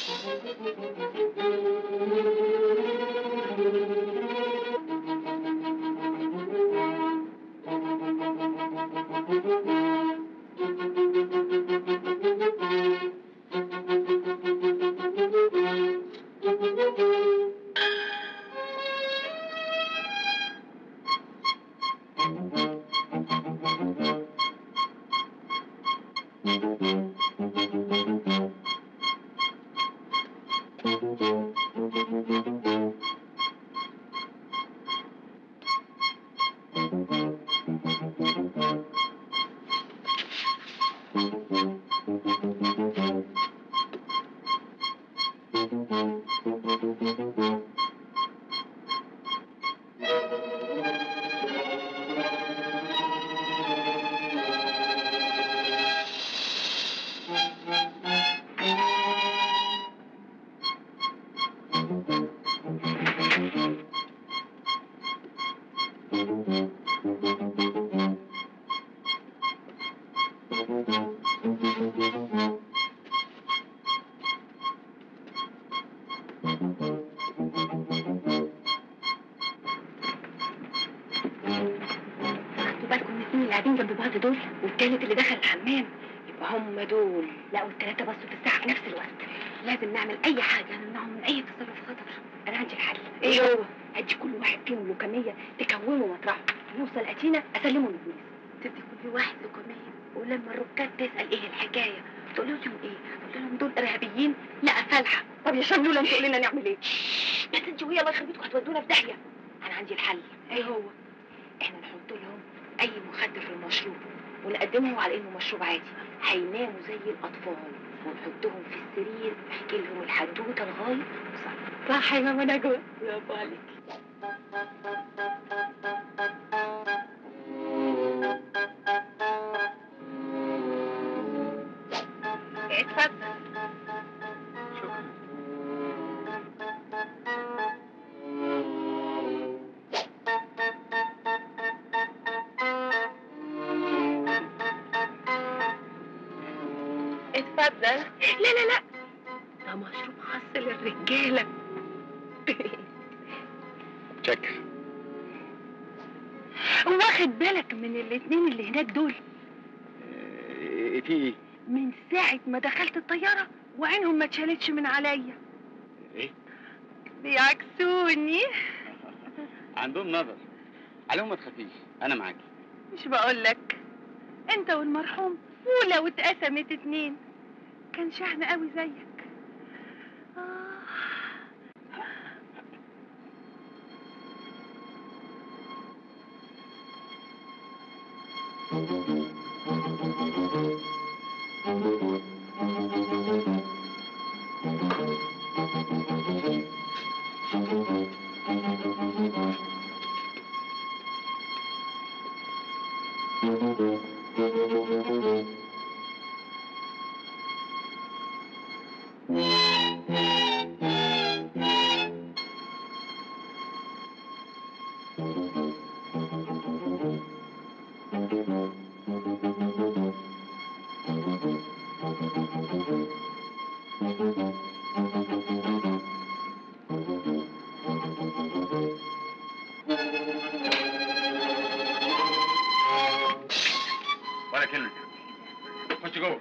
خدوا بالكم من الاثنين اللي قاعدين جنب بعض دول والتالت اللي دخل الحمام يبقى هم دول لا والتلاتة بصوا في الساعة في نفس الوقت لازم نعمل أي حاجة نمنعهم من أي تصرف خطر أنا عندي الحل إيه هو؟ أدي كل واحد فيهم لوكمية تكومه مطرحه نوصل أتينا أسلمه للبوليس تدي كل واحد لوكمية ولما الركاب تسأل إيه الحكاية تقول لهم إيه؟ تقول لهم دول إرهابيين لا فالحة طب يا شملولة أنت قول لنا نعمل إيه؟ بس أنت وهي الله يخرب بيتكم هتودونا في داهية أنا عندي الحل ايه هو احنا نحط لهم اي مخدر في المشروب ونقدمه على انه مشروب عادي هيناموا زي الاطفال ونحطهم في السرير نحكي لهم الحدوته لغايه صح صح يا ماما نجوى برافو عليكي اتفضل اتفضل لا لا لا ده مشروب خاص للرجاله شكر واخد بالك من الاتنين اللي هناك دول إيه في ايه؟ من ساعة ما دخلت الطيارة وعينهم ما اتشالتش من عليا ايه؟ بيعكسوني عندهم نظر عليهم ما تخافيش انا معاكي مش بقولك انت والمرحوم ولو اتقسمت اتنين كان شحن قوي زيك ولا كلمة خش جوه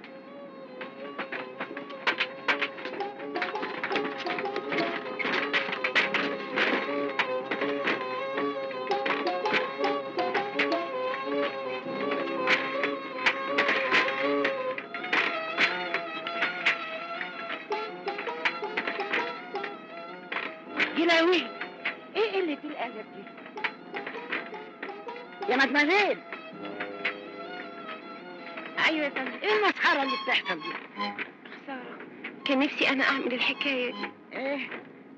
جلاوي ايه قلة الأدب دي؟ يا مدمزيل ايوه يا فندم ايه المسخرة اللي بتحصل دي؟ خسارة كان نفسي انا اعمل الحكاية دي ايه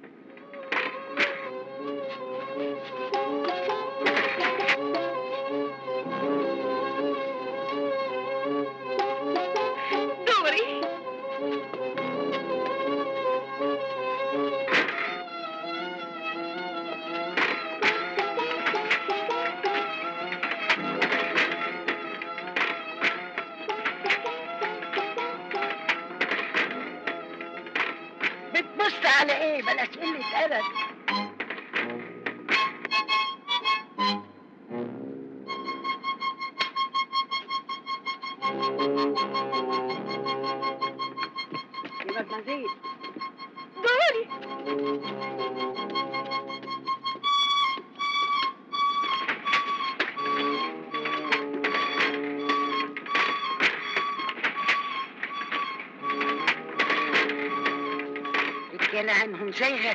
دوري بتبص على ايه بلاش قلة أدب يا مدمزيل دوري رجالة عنهم زيها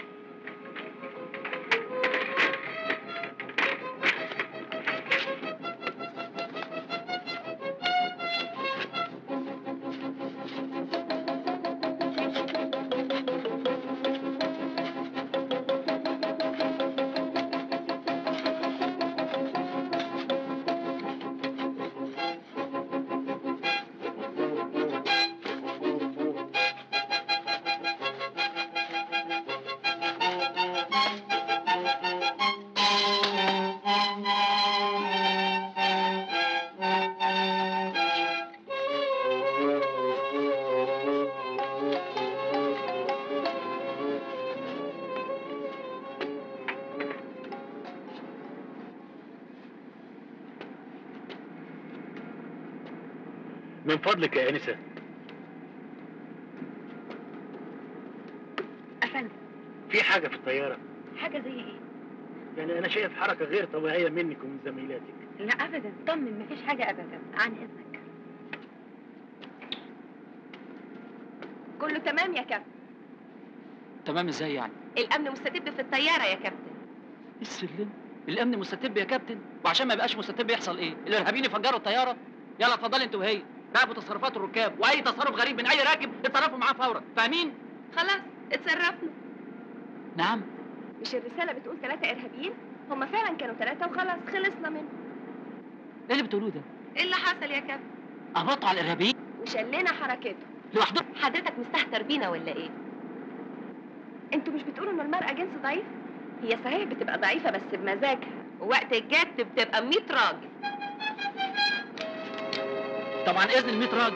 من فضلك يا انسه أفندم في حاجه في الطياره حاجة زي ايه؟ يعني انا شايف حركه غير طبيعيه منك ومن زميلاتك لا أبدا طمن مفيش حاجة أبدا عن إذنك كله تمام يا كابتن تمام ازاي يعني الامن مستتب في الطياره يا كابتن السلم الامن مستتب يا كابتن وعشان ما يبقاش مستتب يحصل ايه الارهابيين يفجروا الطياره يلا اتفضلي انت وهي راقبوا تصرفات الركاب واي تصرف غريب من اي راكب اتصرفوا معاه فورا فاهمين خلاص اتصرفنا نعم مش الرسالة بتقول ثلاثة إرهابيين؟ هما فعلا كانوا ثلاثة وخلاص خلصنا منهم ايه اللي بتقولوه ده إيه اللي حصل يا كابتن؟ قبضتوا على الارهابيين وشلنا حركته لوحدهم حضرتك مستهتر بينا ولا إيه؟ انتوا مش بتقولوا إن المرأة جنس ضعيف؟ هي صحيح بتبقى ضعيفة بس بمزاجها ووقت الجد بتبقى 100 راجل طبعا اذن ال 100 راجل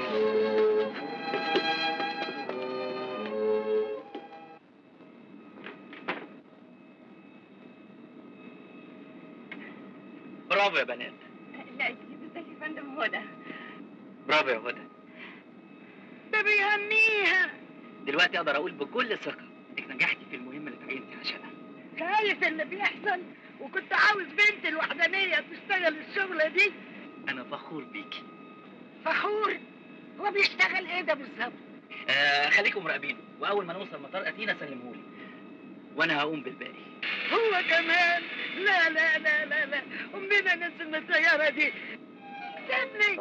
برافو يا بنات لا تجيب ازاي يا فندم هدى برافو يا هدى ده بيهنيها دلوقتي اقدر اقول بكل ثقه انك نجحتي في المهمه اللي اتعينتي عشانها شايف اللي بيحصل وكنت عاوز بنت الوحدانية تشتغل الشغلة دي انا فخور بيكي فخور هو بيشتغل ايه ده بالظبط آه خليكم مراقبين واول ما نوصل مطار اتينا سلمهولي وانا هقوم بالباقي هو كمان لا لا لا لا لا امنا نزل من الطيارة دي سيبني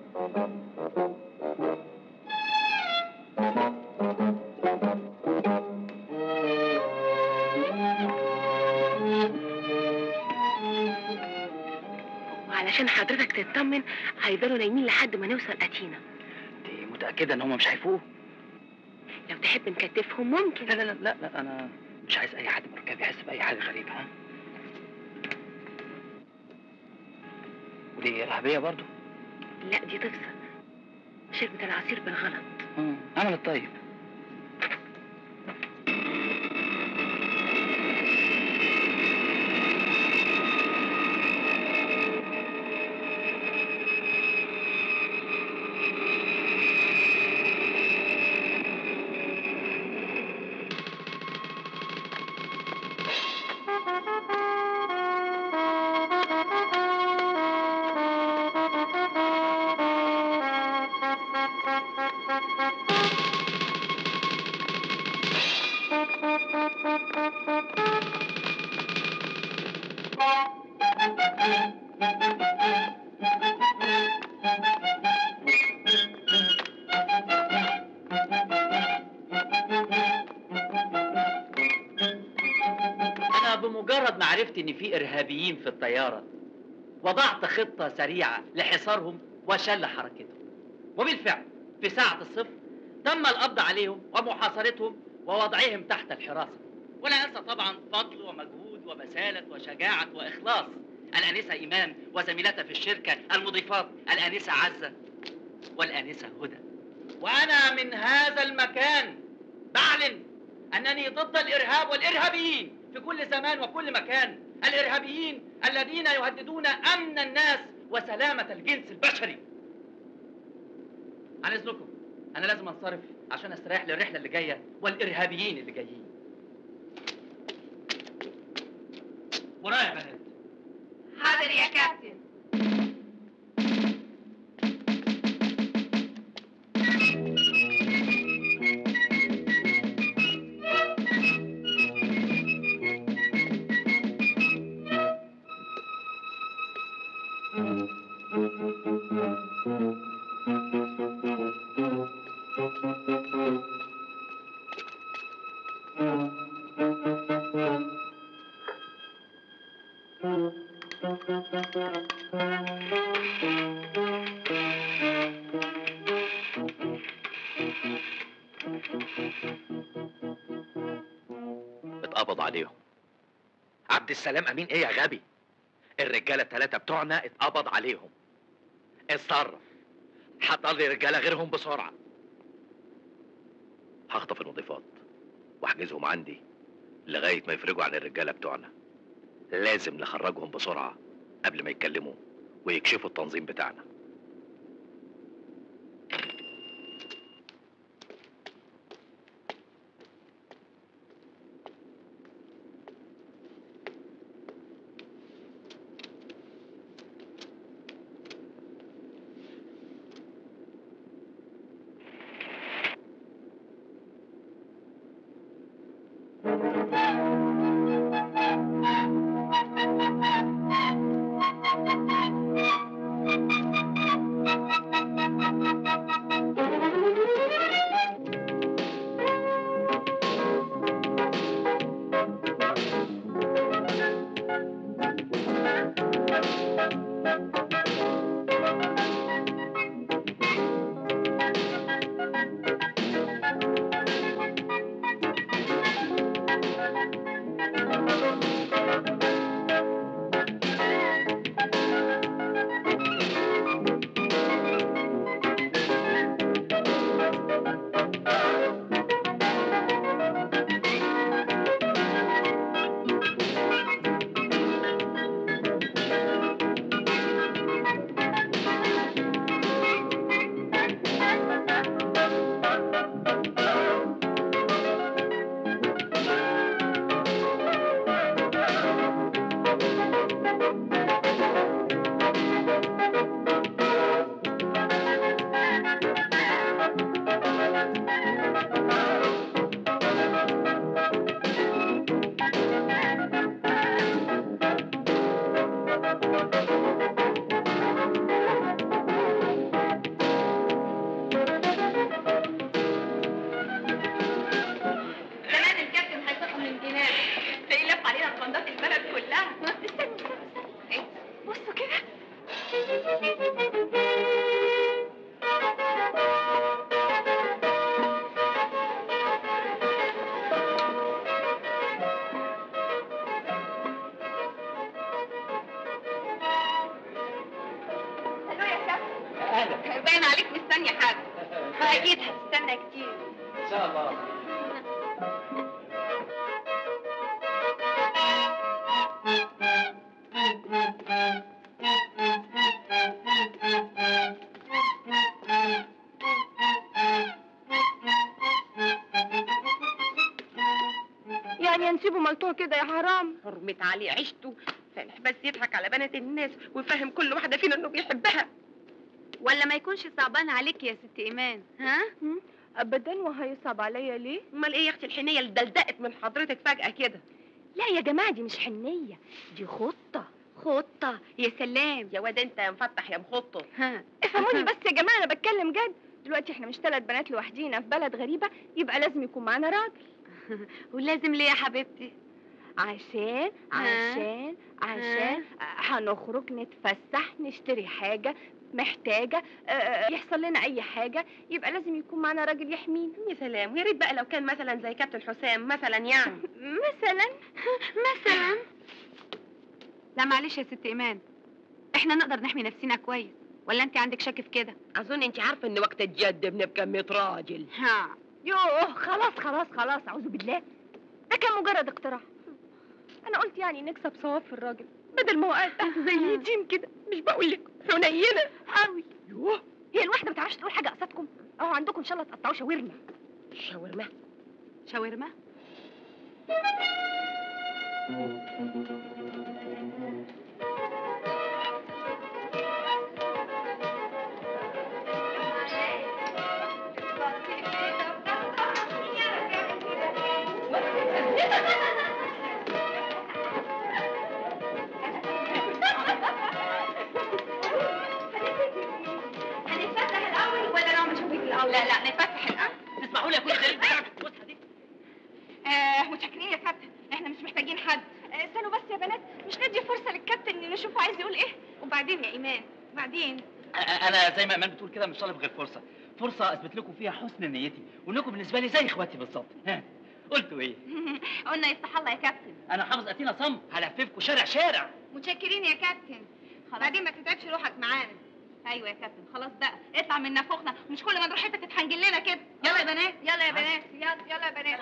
وعلشان حضرتك تطمن هيفضلوا نايمين لحد ما نوصل أتينا انت متاكده ان هم مش هيفوقوا لو تحب نكتفهم ممكن لا لا لا لا, لا انا مش عايز اي حد من الركاب يحس باي حاجه غريبه ها ودي ارهابيه برضو لا دي طفسة شربت العصير بالغلط مم. عملت طيب انا بمجرد ما عرفت ان في ارهابيين في الطياره وضعت خطه سريعه لحصارهم وشل حركتهم وبالفعل في ساعه الصفر تم القبض عليهم ومحاصرتهم ووضعهم تحت الحراسه ولا انسى طبعا فضل ومجهود وبساله وشجاعه واخلاص الانسه ايمان وزميلتها في الشركه المضيفات الانسه عزه والانسه هدى وانا من هذا المكان بعلن انني ضد الارهاب والارهابيين في كل زمان وكل مكان الارهابيين الذين يهددون امن الناس وسلامه الجنس البشري عن اذنكم انا لازم انصرف عشان استريح للرحله اللي جايه والارهابيين اللي جايين ورايا يا بنات حاضر يا كابتن اتقبض عليهم عبد السلام امين ايه يا غبي الرجاله الثلاثه بتوعنا اتقبض عليهم اتصرف حضر لي رجاله غيرهم بسرعه هخطف المضيفات واحجزهم عندي لغايه ما يفرجوا عن الرجاله بتوعنا لازم نخرجهم بسرعه قبل ما يتكلموا ويكشفوا التنظيم بتاعنا باين عليك مستني حد فاكيد هتستنى كتير ان شاء الله يعني نسيبه ملطوع كده يا حرام حرمت عليه عيشته فالح بس يضحك على بنات الناس ويفهم كل واحدة فينا انه بيحبها ولا ما يكونش صعبان عليك يا ست ايمان ها ابدا وهيصعب عليا ليه امال ايه يا اختي الحنيه اللي دلدقت من حضرتك فجاه كده لا يا جماعه دي مش حنيه دي خطه خطه يا سلام يا واد انت يا مفتح يا مخطه ها افهموني بس يا جماعه انا بتكلم جد دلوقتي احنا مش ثلاث بنات لوحدينا في بلد غريبه يبقى لازم يكون معانا راجل ولازم ليه يا حبيبتي عشان عشان عشان هنخرج نتفسح نشتري حاجة محتاجة آه، يحصل لنا أي حاجة يبقى لازم يكون معانا راجل يحمينا يا سلام ويا ريت بقى لو كان مثلا زي كابتن حسام مثلا يعني مثلا مثلا لا معلش يا ست ايمان احنا نقدر نحمي نفسنا كويس ولا انت عندك شك في كده أظن أنت عارفة إن وقت الجد بنبقى 100 راجل ها يوه خلاص خلاص خلاص أعوذ بالله ده كان مجرد اقتراح أنا قلت يعني نكسب ثواب في الراجل بدل ما هو قاعد تحت زي اليتيم كده مش بقول لك حنينة قوي يوه هي الواحدة ما بتعرفش تقول حاجة قصادكم أهو عندكم إن شاء الله تقطعوا شاورما شاورما شاورما هنتفتح الاول ولا نعمل شوبينج الاول لا لا نتفتح الاول تسمحوا لي اكون الدليل بتاعك آه متشكرين يا كابتن احنا مش محتاجين حد آه، استنوا بس يا بنات مش ندي فرصه للكابتن ان نشوفه عايز يقول ايه وبعدين يا ايمان بعدين انا زي ما ايمان بتقول كده مش طالب غير فرصه فرصه اثبت لكم فيها حسن نيتي وانكم بالنسبه لي زي اخواتي بالظبط ها قلتوا ايه قلنا يفتح الله يا كابتن انا حافظ اتينا صم هلففكم شارع شارع متشكرين يا كابتن خلاص بعدين ما تتعبش روحك معانا ايوه يا كابتن خلاص بقى اطلع من نافوخنا مش كل ما نروح حته تتحنجل لنا كده يلا يا بنات يلا يا بنات يلا يلا يا بنات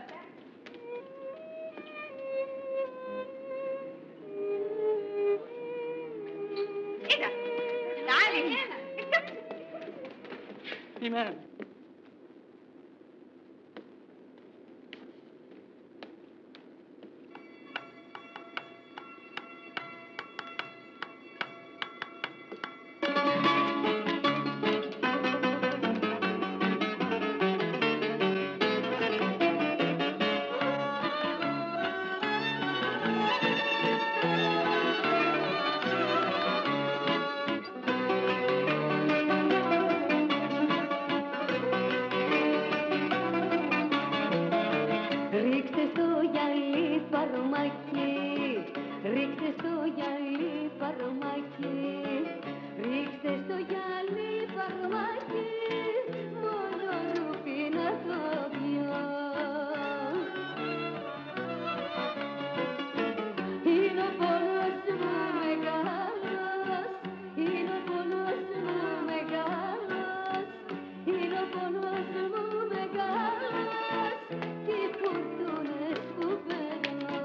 ايه ده تعالي هنا ايمان Riktigt så jag farmaki Riktigt så jag farmaki Riktigt så jag farmaki Mono rupina tobio Hino polos megalos Hino polos megalos Hino polos megalos Que fortuna escoberó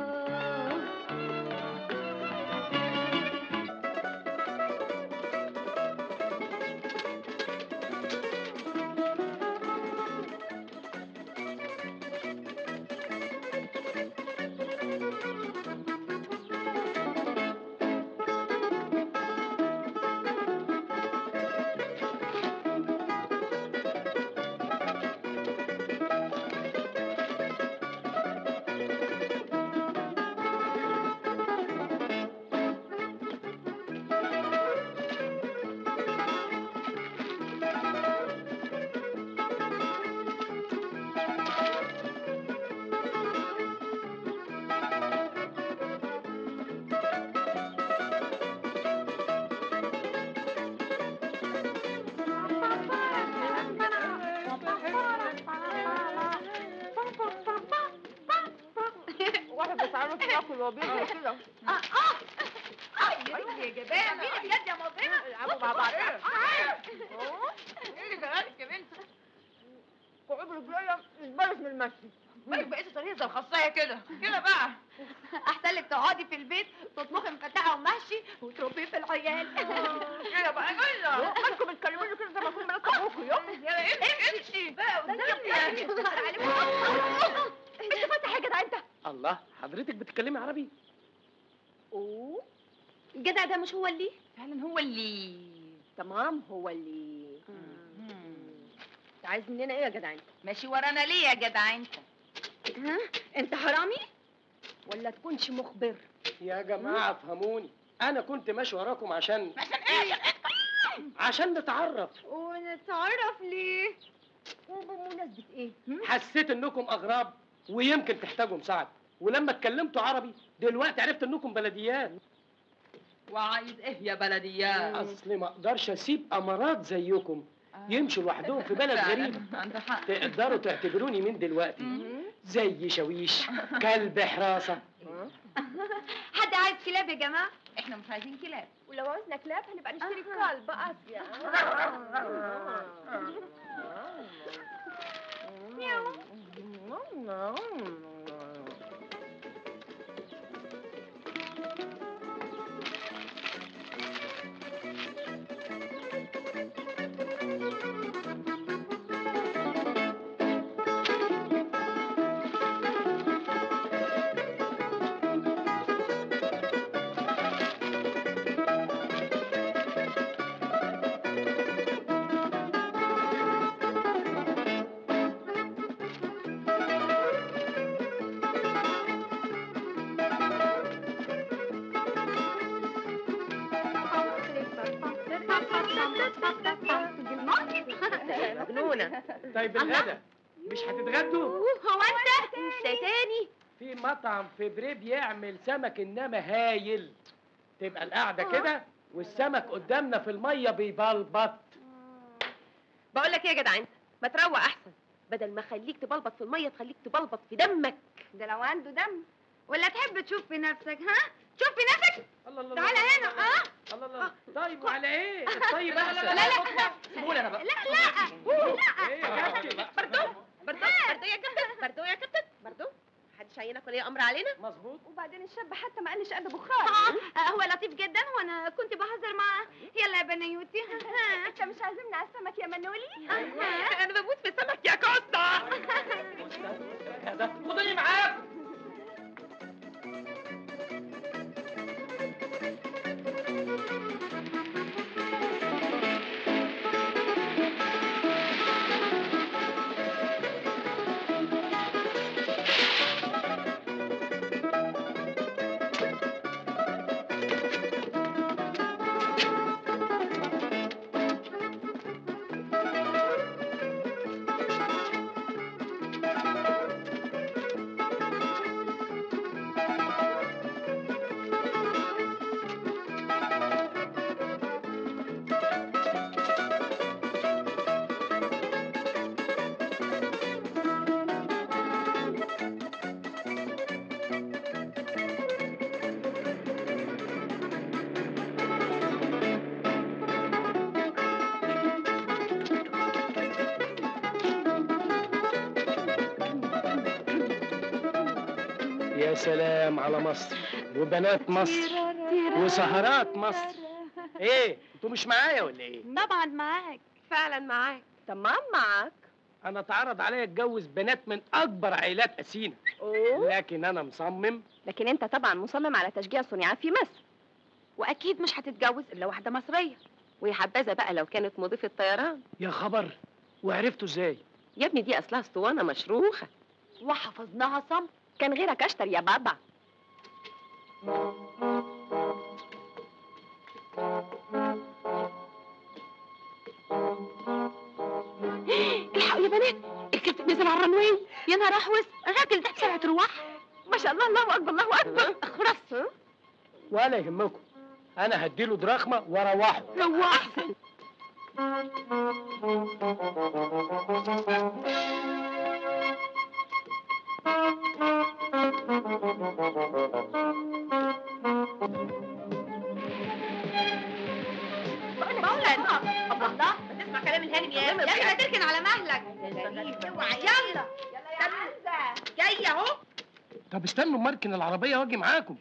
واحد بيتعرف ياكل وبيعمل كده اه اه اه يا ريت يا جماعه مين بجد يا ماما العبوا مع بعض ايه اللي جرالك يا بنت؟ قعود رجليا يتبرز من المشي مالك بقيتي طريقة زي الخصاية كده كده بقى احسن لك تقعدي في البيت تطبخي مفتحه ومحشي وتربيه في العيال كده بقى جاية مالكم بتكلموني كده زي ما اكون مرات ابوكوا يوم يلا امشي امشي بقى قدامي انت فاتح يا جدع انت الله حضرتك بتتكلمي عربي اوه الجدع ده مش هو اللي فعلا هو اللي تمام هو اللي انت عايز مننا ايه يا جدع انت ماشي ورانا ليه يا جدع انت ها انت حرامي ولا تكونش مخبر يا جماعه افهموني انا كنت ماشي وراكم عشان عشان ايه عشان نتعرف ونتعرف ليه وبمناسبة ايه حسيت انكم اغراب ويمكن تحتاجوا مساعده ولما اتكلمتوا عربي دلوقتي عرفت انكم بلديات وعايز ايه يا بلديات اصل ما اقدرش اسيب امارات زيكم يمشوا لوحدهم في بلد فعلاً، غريب عندك حق تقدروا تعتبروني من دلوقتي زي شويش كلب حراسه حد عايز كلاب يا جماعه احنا مش عايزين كلاب ولو عاوزنا كلاب هنبقى نشتري كلب اسيا مجنونة طيب الغدا مش هتتغدوا هو انت انت تاني في مطعم في بري بيعمل سمك انما هايل تبقى القعده كده والسمك قدامنا في الميه بيبلبط بقول لك ايه يا جدع انت ما تروق احسن بدل ما اخليك تبلبط في الميه تخليك تبلبط في دمك ده لو عنده دم ولا تحب تشوف في نفسك ها شوف في نفسك الله الله تعالى هنا اه الله الله طيب وعلى ايه الطيب لا، لا، احسن لا، لا، لا. سيبوني انا بقى لا لا ايه يا كابتن بردو بردو بردو يا كابتن بردو يا كابتن بردو محدش هينك ولي امر علينا مظبوط وبعدين الشاب حتى ما قالش قد بخار آه هو لطيف جدا وانا كنت بهزر معاه يلا يا بنيوتي انت مش عازمنا على السمك يا منولي انا بموت في السمك يا كوستا هذا خدوني معاك يا سلام على مصر وبنات مصر وسهرات مصر ايه انتوا مش معايا ولا ايه طبعا معاك فعلا معاك تمام معاك انا اتعرض عليا اتجوز بنات من اكبر عائلات اسينا اوه لكن انا مصمم لكن انت طبعا مصمم على تشجيع صناعات في مصر واكيد مش هتتجوز الا واحده مصريه ويا حبذا بقى لو كانت مضيفه طيران يا خبر وعرفتوا ازاي يا ابني دي اصلها اسطوانه مشروخه وحفظناها صم كان غيرك اشطر يا بابا الحقوا يا بنات الكابتن نزل على الرنوي يا نهار احوس الراجل ده بسرعه رواح ما شاء الله الله اكبر الله اكبر خلاص ولا يهمكم انا هديله دراخمه واروحه رواح بقول لك الله ما هانم يا يا اخي ما تركن على مهلك اوعى يلا يلا جايه اهو طب استنوا مركن العربيه واجي معاكم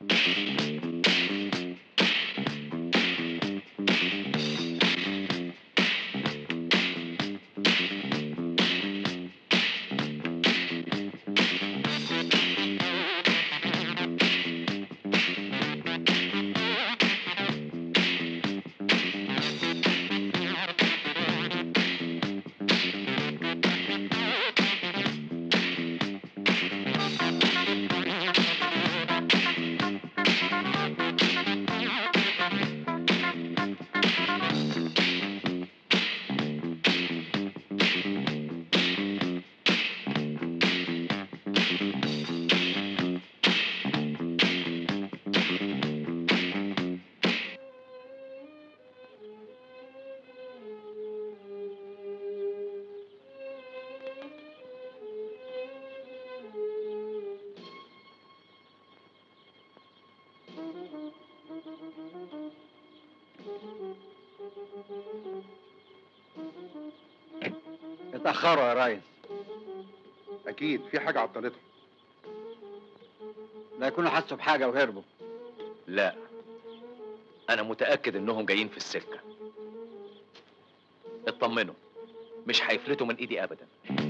اتأخروا يا ريس اكيد في حاجه عطلتهم لا يكونوا حسوا بحاجة وهربوا لا انا متاكد انهم جايين في السكه اطمنوا مش هيفلتوا من ايدي ابدا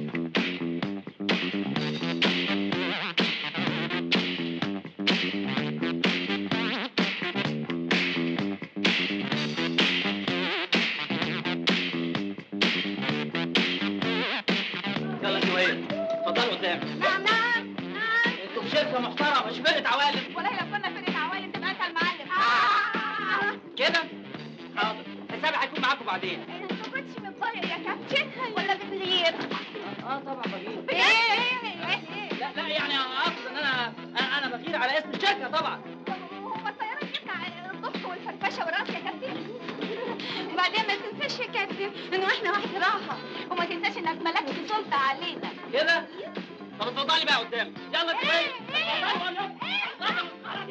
يلا انتوا ايه؟ اتفضلوا قدام نعم نعم انتوا في شركه محترمه مش فرقه عوالم والله لو كنا فرقة عوالم تبقى انت المعلم كده؟ حاضر حسابي هيكون معاكم بعدين انت ما كنتش متضايق يا كابتن ولا بتغير اه طبعا بغير ايه ايه ايه لا لا يعني اقصد ان انا انا انا بغير على اسم الشركه طبعا هو الطيارة يمنع الضحك والفرفشة والرقص يا كابتن وبعدين ما تنساش يا كابتن انه احنا واحد راحة وما تنساش انك ملكت سلطة علينا كده؟ طب اتفضلي بقى قدام يلا انتوا ايه؟ اتفضلوا يلا.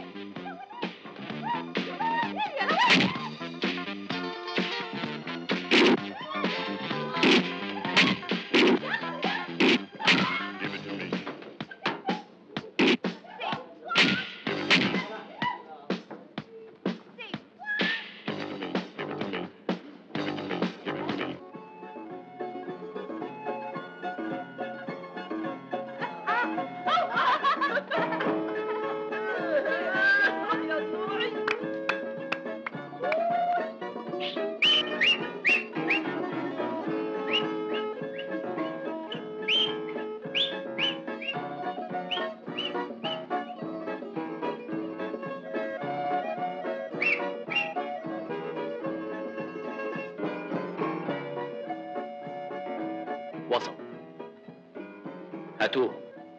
وصل هاتوه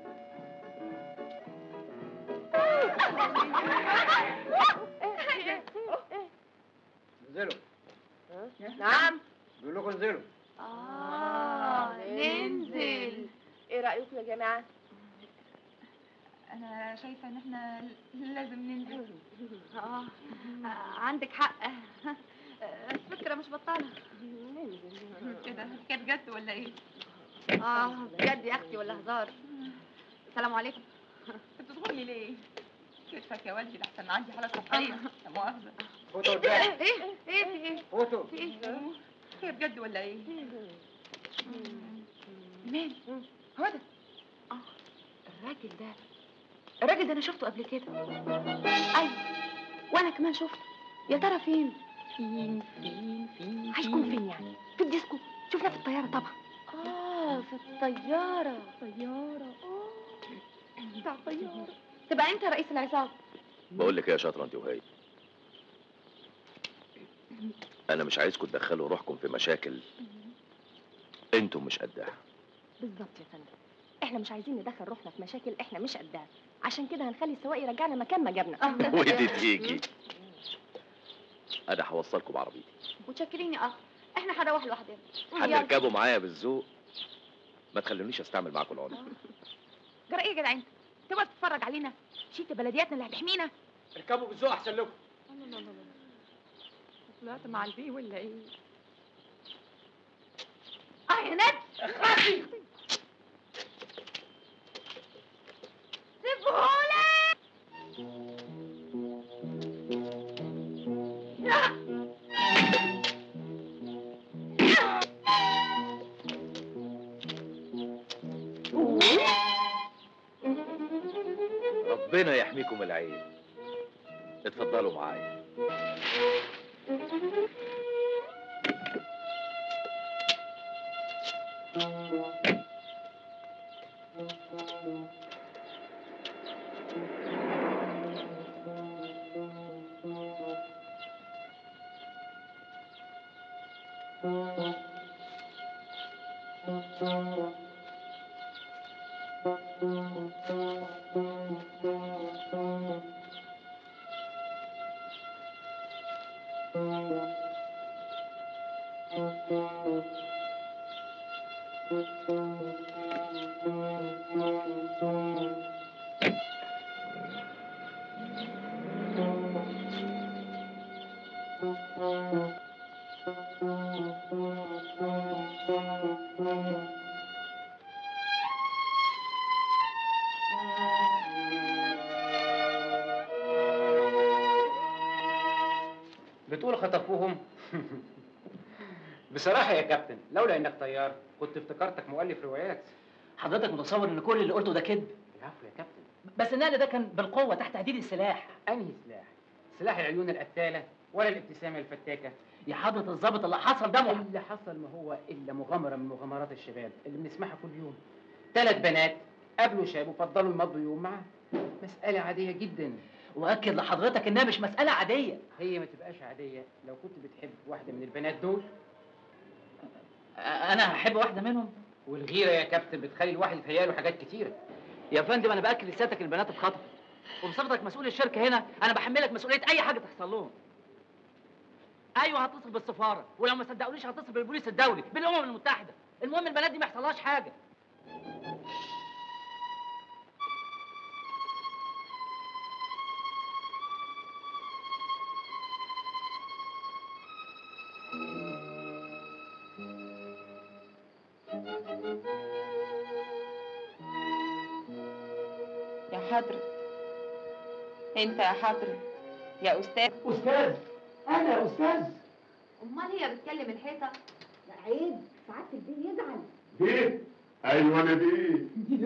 انزلوا نعم بيقول لكم انزلوا اه ننزل ايه رايكم يا جماعه انا شايفه ان احنا لازم ننزل اه عندك حق الفكرة مش بطالة ايه ده كانت جد ولا ايه اه بجد يا اختي ولا هزار السلام عليكم بتدخلي ليه كتفك يا والدي لحسن عندي حاله صحيه لا مؤاخذه فوتوا ايه قدام ايه ايه في ايه فوتوا في ايه هي بجد ولا ايه مين هو ده الراجل ده الراجل ده انا شفته قبل كده ايوه وانا كمان شفته يا ترى فين فين فين فين هيكون فين يعني في الديسكو شفنا في الطياره طبعا اه في الطياره طياره اه بتاع الطياره تبقى انت رئيس العصابه بقول لك ايه يا شاطره انت وهي انا مش عايزكم تدخلوا روحكم في مشاكل انتم مش قدها بالظبط يا فندم احنا مش عايزين ندخل روحنا في مشاكل احنا مش قدها عشان كده هنخلي السواق يرجعنا مكان ما جابنا ودي تيجي انا هوصلكم بعربيتي متشكرين يا اخ احنا هنروح لوحدنا هتركبوا معايا بالذوق ما تخلونيش استعمل معاكم العنف جرى ايه يا جدع انت تبقى تتفرج علينا شيت بلدياتنا اللي هتحمينا اركبوا بالذوق احسن لكم طلعت مع البي ولا ايه يا ند اخرسي سيبهولي ربنا يحميكم العين اتفضلوا معايا بتقول خطفوهم بصراحة يا كابتن لولا انك طيار كنت افتكرتك مؤلف روايات حضرتك متصور ان كل اللي قلته ده كذب العفو يا كابتن بس النقل ده كان بالقوه تحت تهديد السلاح انهي سلاح سلاح العيون القتالة ولا الابتسامة الفتاكة يا حضرة الضابط اللي حصل ده مح... اللي حصل ما هو الا مغامرة من مغامرات الشباب اللي بنسمعها كل يوم ثلاث بنات قابلوا شاب وفضلوا يمضوا يوم معاه مسألة عادية جدا واكد لحضرتك انها مش مساله عاديه هي ما تبقاش عادية لو كنت بتحب واحدة من البنات دول انا هحب واحده منهم والغيرة يا كابتن بتخلي الواحد يتهيأله حاجات كتيرة يا فندم انا باكد لسيادتك البنات اتخطفوا وبصفتك مسؤول الشركه هنا انا بحملك مسؤوليه اي حاجه تحصل لهم ايوه هتصل بالسفاره ولو ما صدقونيش هتصل بالبوليس الدولي بالامم المتحده المهم البنات دي ما يحصلهاش حاجه يا حضرة انت يا حضرة يا استاذ استاذ انا استاذ امال هي بتكلم الحيطه لا عيب ساعات البيه يزعل بيه ايوه انا بيه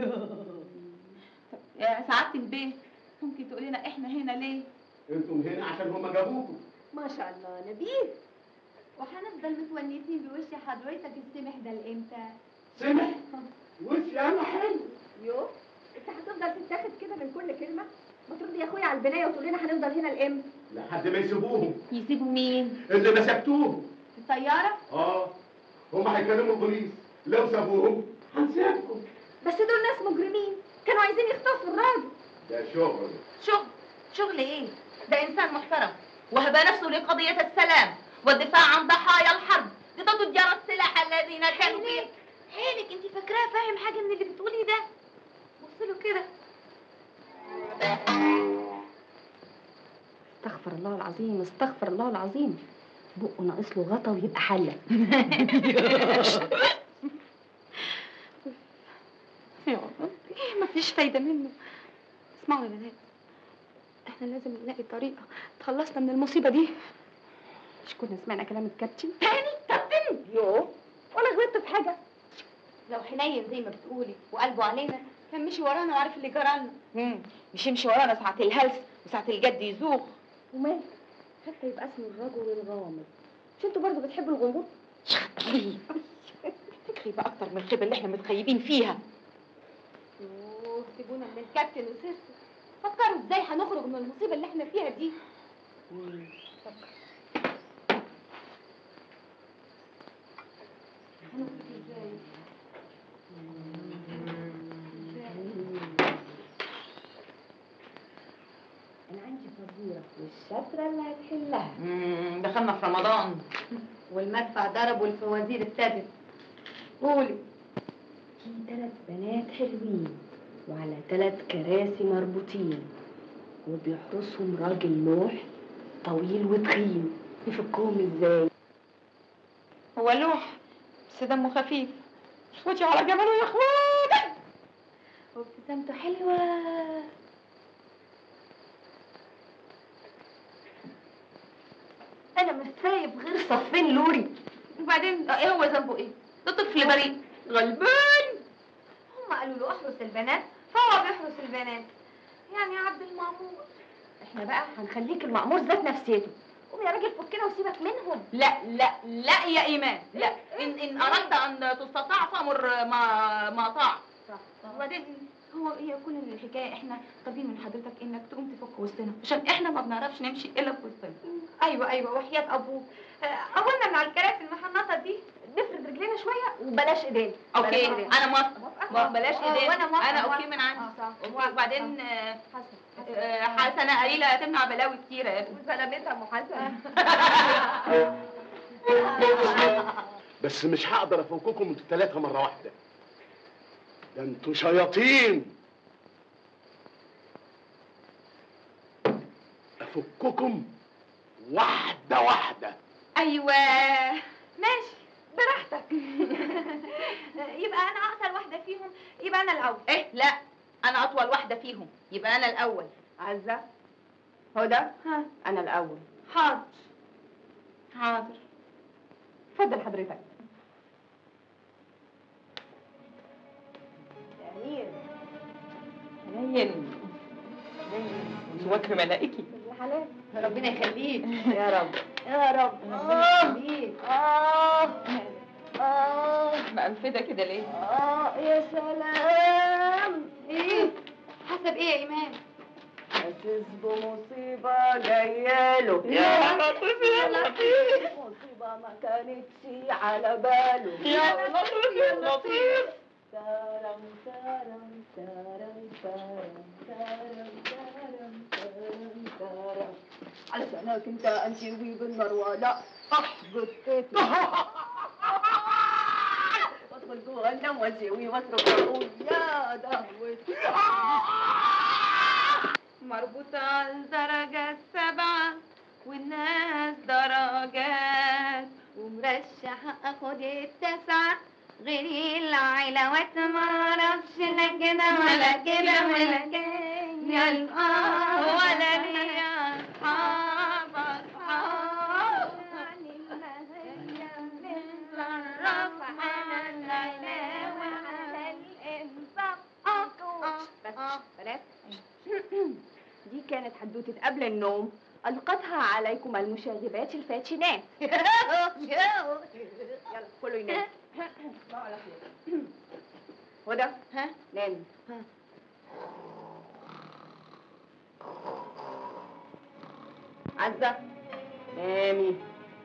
يا سعادة البيه ممكن تقولي لنا احنا هنا ليه؟ انتم هنا عشان هما جابوكم ما شاء الله نبيه وهنفضل متونسين بوش حضرتك السمح ده لامتى سمح وشي انا حلو يو انت هتفضل تتاخد كده من كل كلمه ما ترد يا اخويا على البنايه وتقول لنا هنفضل هنا لامتى لحد ما يسيبوهم يسيبوا مين؟ اللي مسكتوهم الطياره اه هما هيكلموا البوليس لو سابوهم هنسيبكم بس دول ناس مجرمين كانوا عايزين يخطفوا الراجل ده شغل شغل شغل ايه؟ ده انسان محترم وهبى نفسه لقضية السلام والدفاع عن ضحايا الحرب ضد تجار السلاح الذين كانوا فيه حيلك انت فاكراه فاهم حاجة من اللي بتقوليه ده بص له كده استغفر الله العظيم استغفر الله العظيم بقه ناقص له غطا ويبقى حله يا رب ايه مفيش فايدة منه اسمعوا يا بنات احنا لازم نلاقي طريقة تخلصنا من المصيبة دي مش كنا سمعنا كلام الكابتن تاني كابتن يو ولا غلطت في حاجة لو حنين زي ما بتقولي وقلبه علينا كان مشي ورانا وعارف اللي جرالنا مش يمشي ورانا ساعة الهلس وساعة الجد يزوغ ومال حتى يبقى اسمه الرجل الغامض مش انتوا برضه بتحبوا الغموض شغلي فكري بقى اكتر من الخيبة اللي احنا متخيبين فيها يوه سيبونا من الكابتن وسيرته فكروا ازاي هنخرج من المصيبه اللي احنا فيها دي فكر هنخرج ازاي انا عندي فزوره والشاطره اللي هتحلها دخلنا في رمضان والمدفع ضرب والفوازير ابتدت قولي في ثلاث بنات حلوين وعلى ثلاث كراسي مربوطين وبيحرسهم راجل لوح طويل وتخين يفكهم ازاي هو لوح بس دمه خفيف خدي على جماله يا اخواتي وابتسامته حلوة أنا مش سايب غير صفين لوري وبعدين ايه هو ذنبه ايه؟ ده طفل بريء غلبان هم قالوا له احرس البنات فهو بيحرس البنات يعني يا عبد المأمور احنا بقى هنخليك المأمور ذات نفسيته قوم يا راجل فكنا وسيبك منهم لا لا لا يا ايمان لا ان ان اردت ان تستطاع فامر ما ما طاع وبعدين هو هي كل الحكايه احنا طالبين من حضرتك انك تقوم تفك وسطنا عشان احنا ما بنعرفش نمشي الا في وسطنا ايوه ايوه وحياة ابوك آه، قولنا من على الكراسي المحنطة دي نفرد رجلينا شوية وبلاش ايدينا اوكي بلاش إيدينا. انا موافقه ما بلاش آه، ايدين وانا موافقة انا موافقة. اوكي من عندي آه، صح. أوكي، وبعدين آه، آه، حسنه قليله تمنع بلاوي كتيره يا ابني سلامتها ام حسن بس مش هقدر افككم انتوا التلاتة مرة واحدة ده انتوا شياطين افككم واحدة واحدة ايوه ماشي براحتك يبقى انا اقصر واحدة فيهم يبقى انا الاول ايه لا انا اطول واحده فيهم يبقى انا الاول عزة هدى ها انا الاول حاضر حاضر اتفضل حضرتك جميل هين وجه ملائكي يا حلال ربنا يخليك يا رب يا رب ربنا يخليك اه اه مقنفده كده ليه؟ اه يا سلام ايه حسب ايه يا ايمان حاسس بمصيبة جاياله يا لطيف يا لطيف مصيبة ما كانتش على باله يا لطيف يا لطيف تارم تارم تارم تارم تارم تارم تارم تارم علشانك انت انتوي بالمروة لا احبط وادخل جوه النوم واسوي واصرخ واقول يا دهوتي مربوطة على الدرجة السبعة والناس درجات ومرشحة اخد التسعة غير العلاوات ما اعرفش لا كده ولا كده ولا كده يا الآه ولا ليا اصحاب اصحاب نتعرف على العلاوة على الانصاف بس بلاش دي كانت حدوتة قبل النوم ألقتها عليكم المشاغبات الفاتنات يلا كله ينام هدى ها نامي ها عزة نامي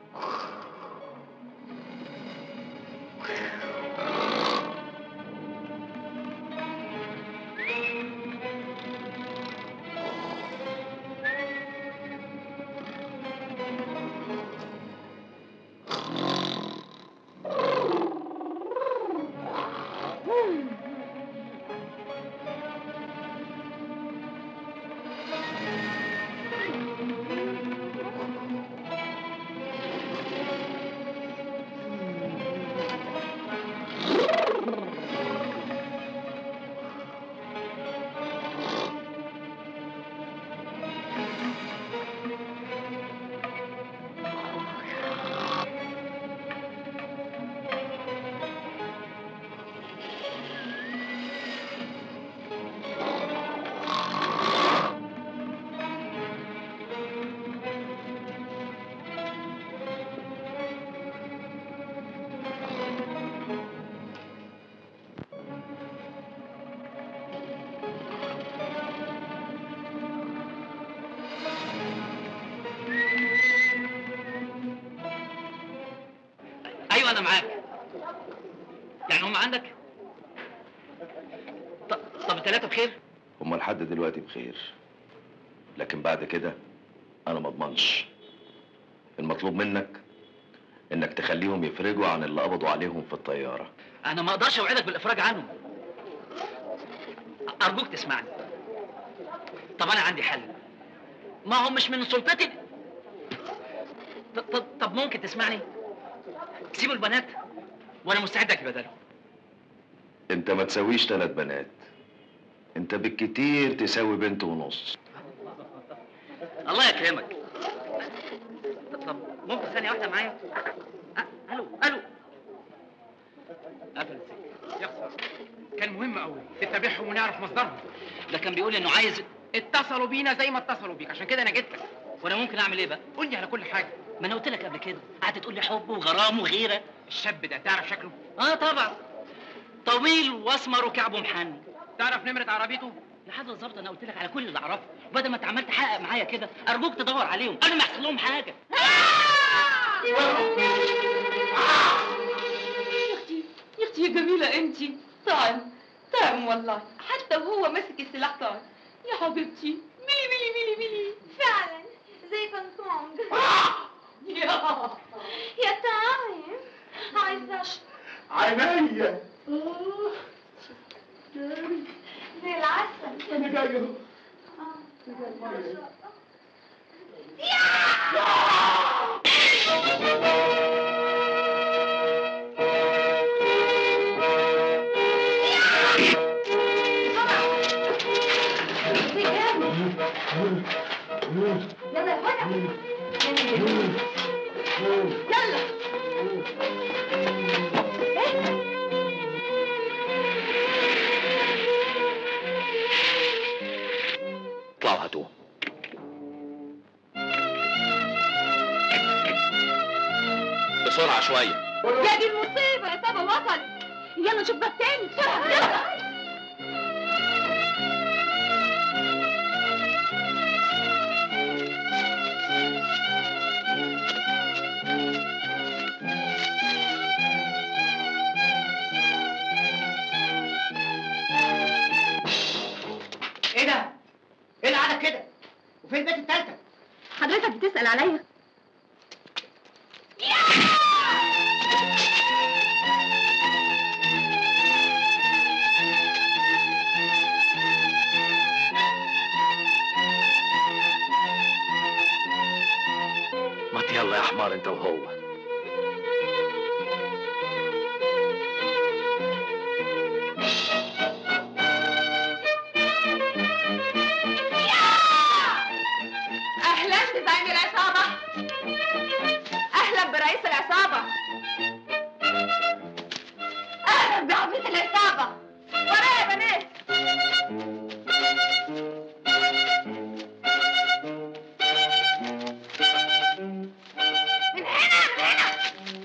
ايوه انا معاك يعني هم عندك ط- طب الثلاثه بخير هما لحد دلوقتي بخير لكن بعد كده انا ما اضمنش المطلوب منك انك تخليهم يفرجوا عن اللي قبضوا عليهم في الطياره انا ما اقدرش اوعدك بالافراج عنهم ارجوك تسمعني طب انا عندي حل ما هم مش من سلطتي ط- ط- طب ممكن تسمعني سيبوا البنات وانا مستعد اجي بدلهم انت ما تساويش ثلاث بنات انت بالكتير تساوي بنت ونص الله يكرمك طب طب ممكن ثانية واحدة معايا؟ أ- الو الو قفل السكة يخسر كان مهم قوي نتابعهم ونعرف مصدرهم ده كان بيقول انه عايز اتصلوا بينا زي ما اتصلوا بيك عشان كده انا جيت لك وانا ممكن اعمل ايه بقى؟ قول لي على كل حاجه ما انا قلت لك قبل كده قعدت تقول لي حب وغرام وغيره الشاب ده تعرف شكله اه طبعا طويل واسمر وكعبه محني تعرف نمره عربيته يا حضرة الظابط انا قلت لك على كل اللي اعرفه وبدل ما انت عمال تحقق معايا كده ارجوك تدور عليهم قبل ما يحصل لهم حاجه يا اختي يا اختي يا جميلة انت طعم طعم والله حتى وهو ماسك السلاح طعم يا حبيبتي ميلي ميلي ميلي ميلي فعلا زي كونغ يا يا طعم عايزة اشرب عينيا زي العسل انا جاي اهو يلا يا هدى يلا اطلعوا هاتوه بسرعة شوية يا دي المصيبة يا سابا وصل يلا نشوف باب تاني بسرعة يلا ايه ده؟ ايه اللي قعدك كده؟ وفين البيت التالتة؟ حضرتك بتسأل عليا ما يلا يا حمار انت وهو اهلا بزعيم العصابة اهلا برئيس العصابة اهلا بعبيد العصابة ورايا يا بنات من هنا من هنا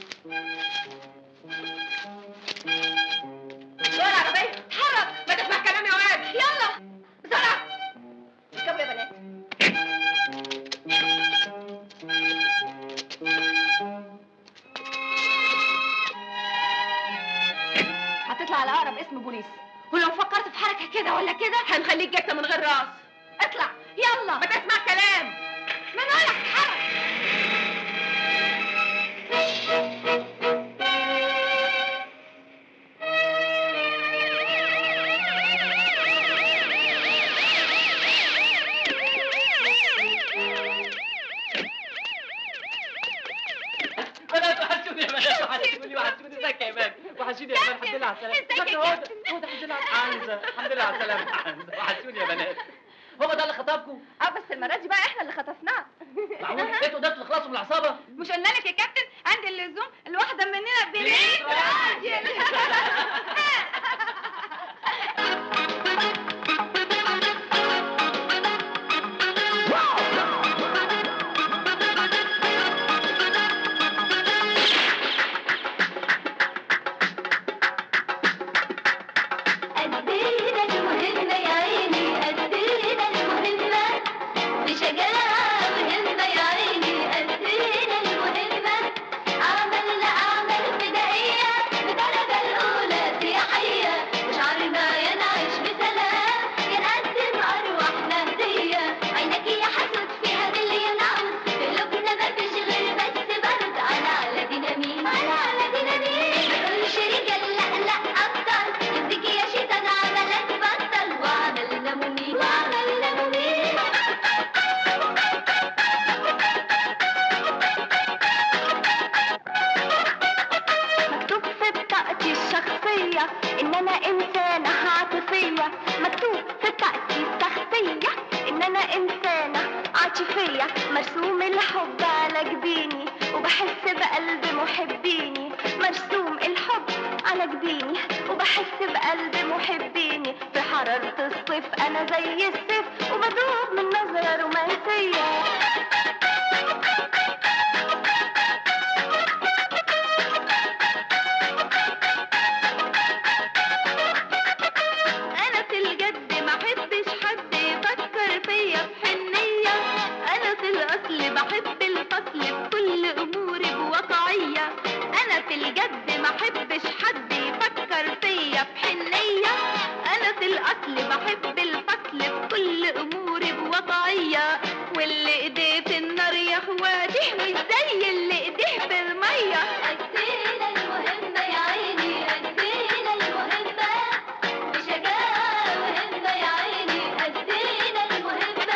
يلا عربية اتحرك ما تسمع كلام يا واد يلا بسرعة اركبوا يا بنات هتطلع على اقرب اسم بوليس ولو فكرت في حركه كده ولا كده هنخليك جثه من غير راس اطلع يلا ما تسمع كلام ما انا لك اتحرك بنات وحشوني يا بنات وحشوني وحشوني ازيك يا ايمان وحشوني يا ايمان الحمد لله على السلامه ازيك يا هو ده هو ده الحمد لله على حمزه الحمد لله على السلامه حمزه وحشوني يا بنات هو ده اللي خطبكم اه بس المره دي بقى احنا اللي خطفناه معقول انتوا قدرتوا تخلصوا من العصابه مش قلنا لك يا كابتن عند اللزوم الواحده مننا بمية راجل أدينا المهمة يا عيني أدينا المهمة بشجاعة وهمة يا عيني أدينا المهمة عملنا عمل فيا مكتوب في بطاقتي الشخصية إن أنا إنسانة عاطفية مرسوم الحب على جبيني وبحس بقلب محبيني مرسوم الحب على جبيني وبحس بقلب محبيني في حرارة الصيف أنا زي السيف وبدوب من نظرة رومانسية انا في الجد ما احبش حد يفكر فيا بحنيه انا في الاصل بحب الفصل بكل اموري بواقعيه انا في الجد ما احبش حد يفكر فيا بحنيه انا في الاصل بحب الفصل بكل اموري بواقعيه واللي ايديه في النار يا اخواتي مش زي اللي ايديه في الميه ادينا المهمه يا عيني ادينا المهمه بشجاعة مهمة يا عيني أدينا المهمة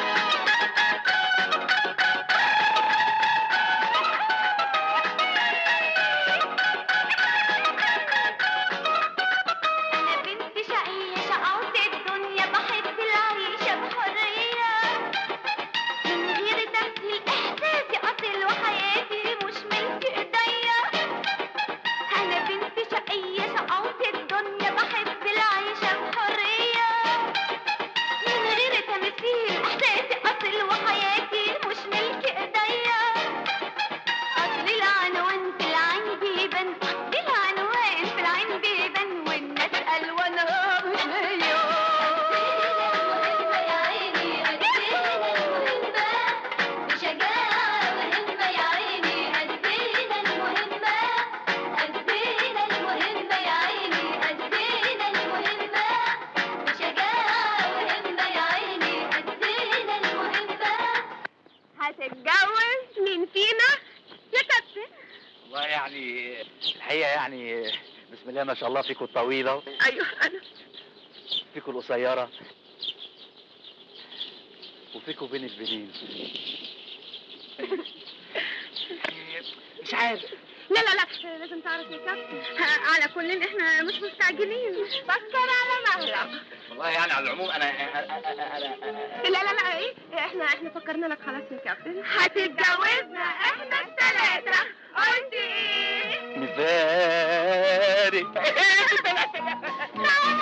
أنا بنت شقية شقاوة الدنيا بحب العيشة بحرية من غير تمثيل إحساسي أصل وحياتي مش ملك إيديا أنا بنت شقية شقاوة الدنيا بحب العيشة بحرية من غير تمثيل إحساسي أصل وحياتي مش ملك إيديا أصل العنوان في العين بيبان أصل العنوان في العين بيبان والناس ألوانها مش هي يا عيني أدينا المهمة بشجاعة مهمة يا عيني أدينا المهمة أدينا المهمة يا عيني أدينا المهمة بشجاعة مهمة يا عيني أدينا المهمة هتتجوز مين فينا يا كابتن والله يعني الحقيقه يعني بسم الله ما شاء الله فيكم الطويله ايوه انا فيكم القصيره وفيكم بين البنين مش عارف لا لا لا لازم تعرف يا كابتن على كل احنا مش مستعجلين فكر على مهلك والله يعني على العموم انا لا لا لا ايه احنا احنا فكرنا لك خلاص يا كابتن هتتجوزنا احنا الثلاثة قلت ايه؟ مفارق لا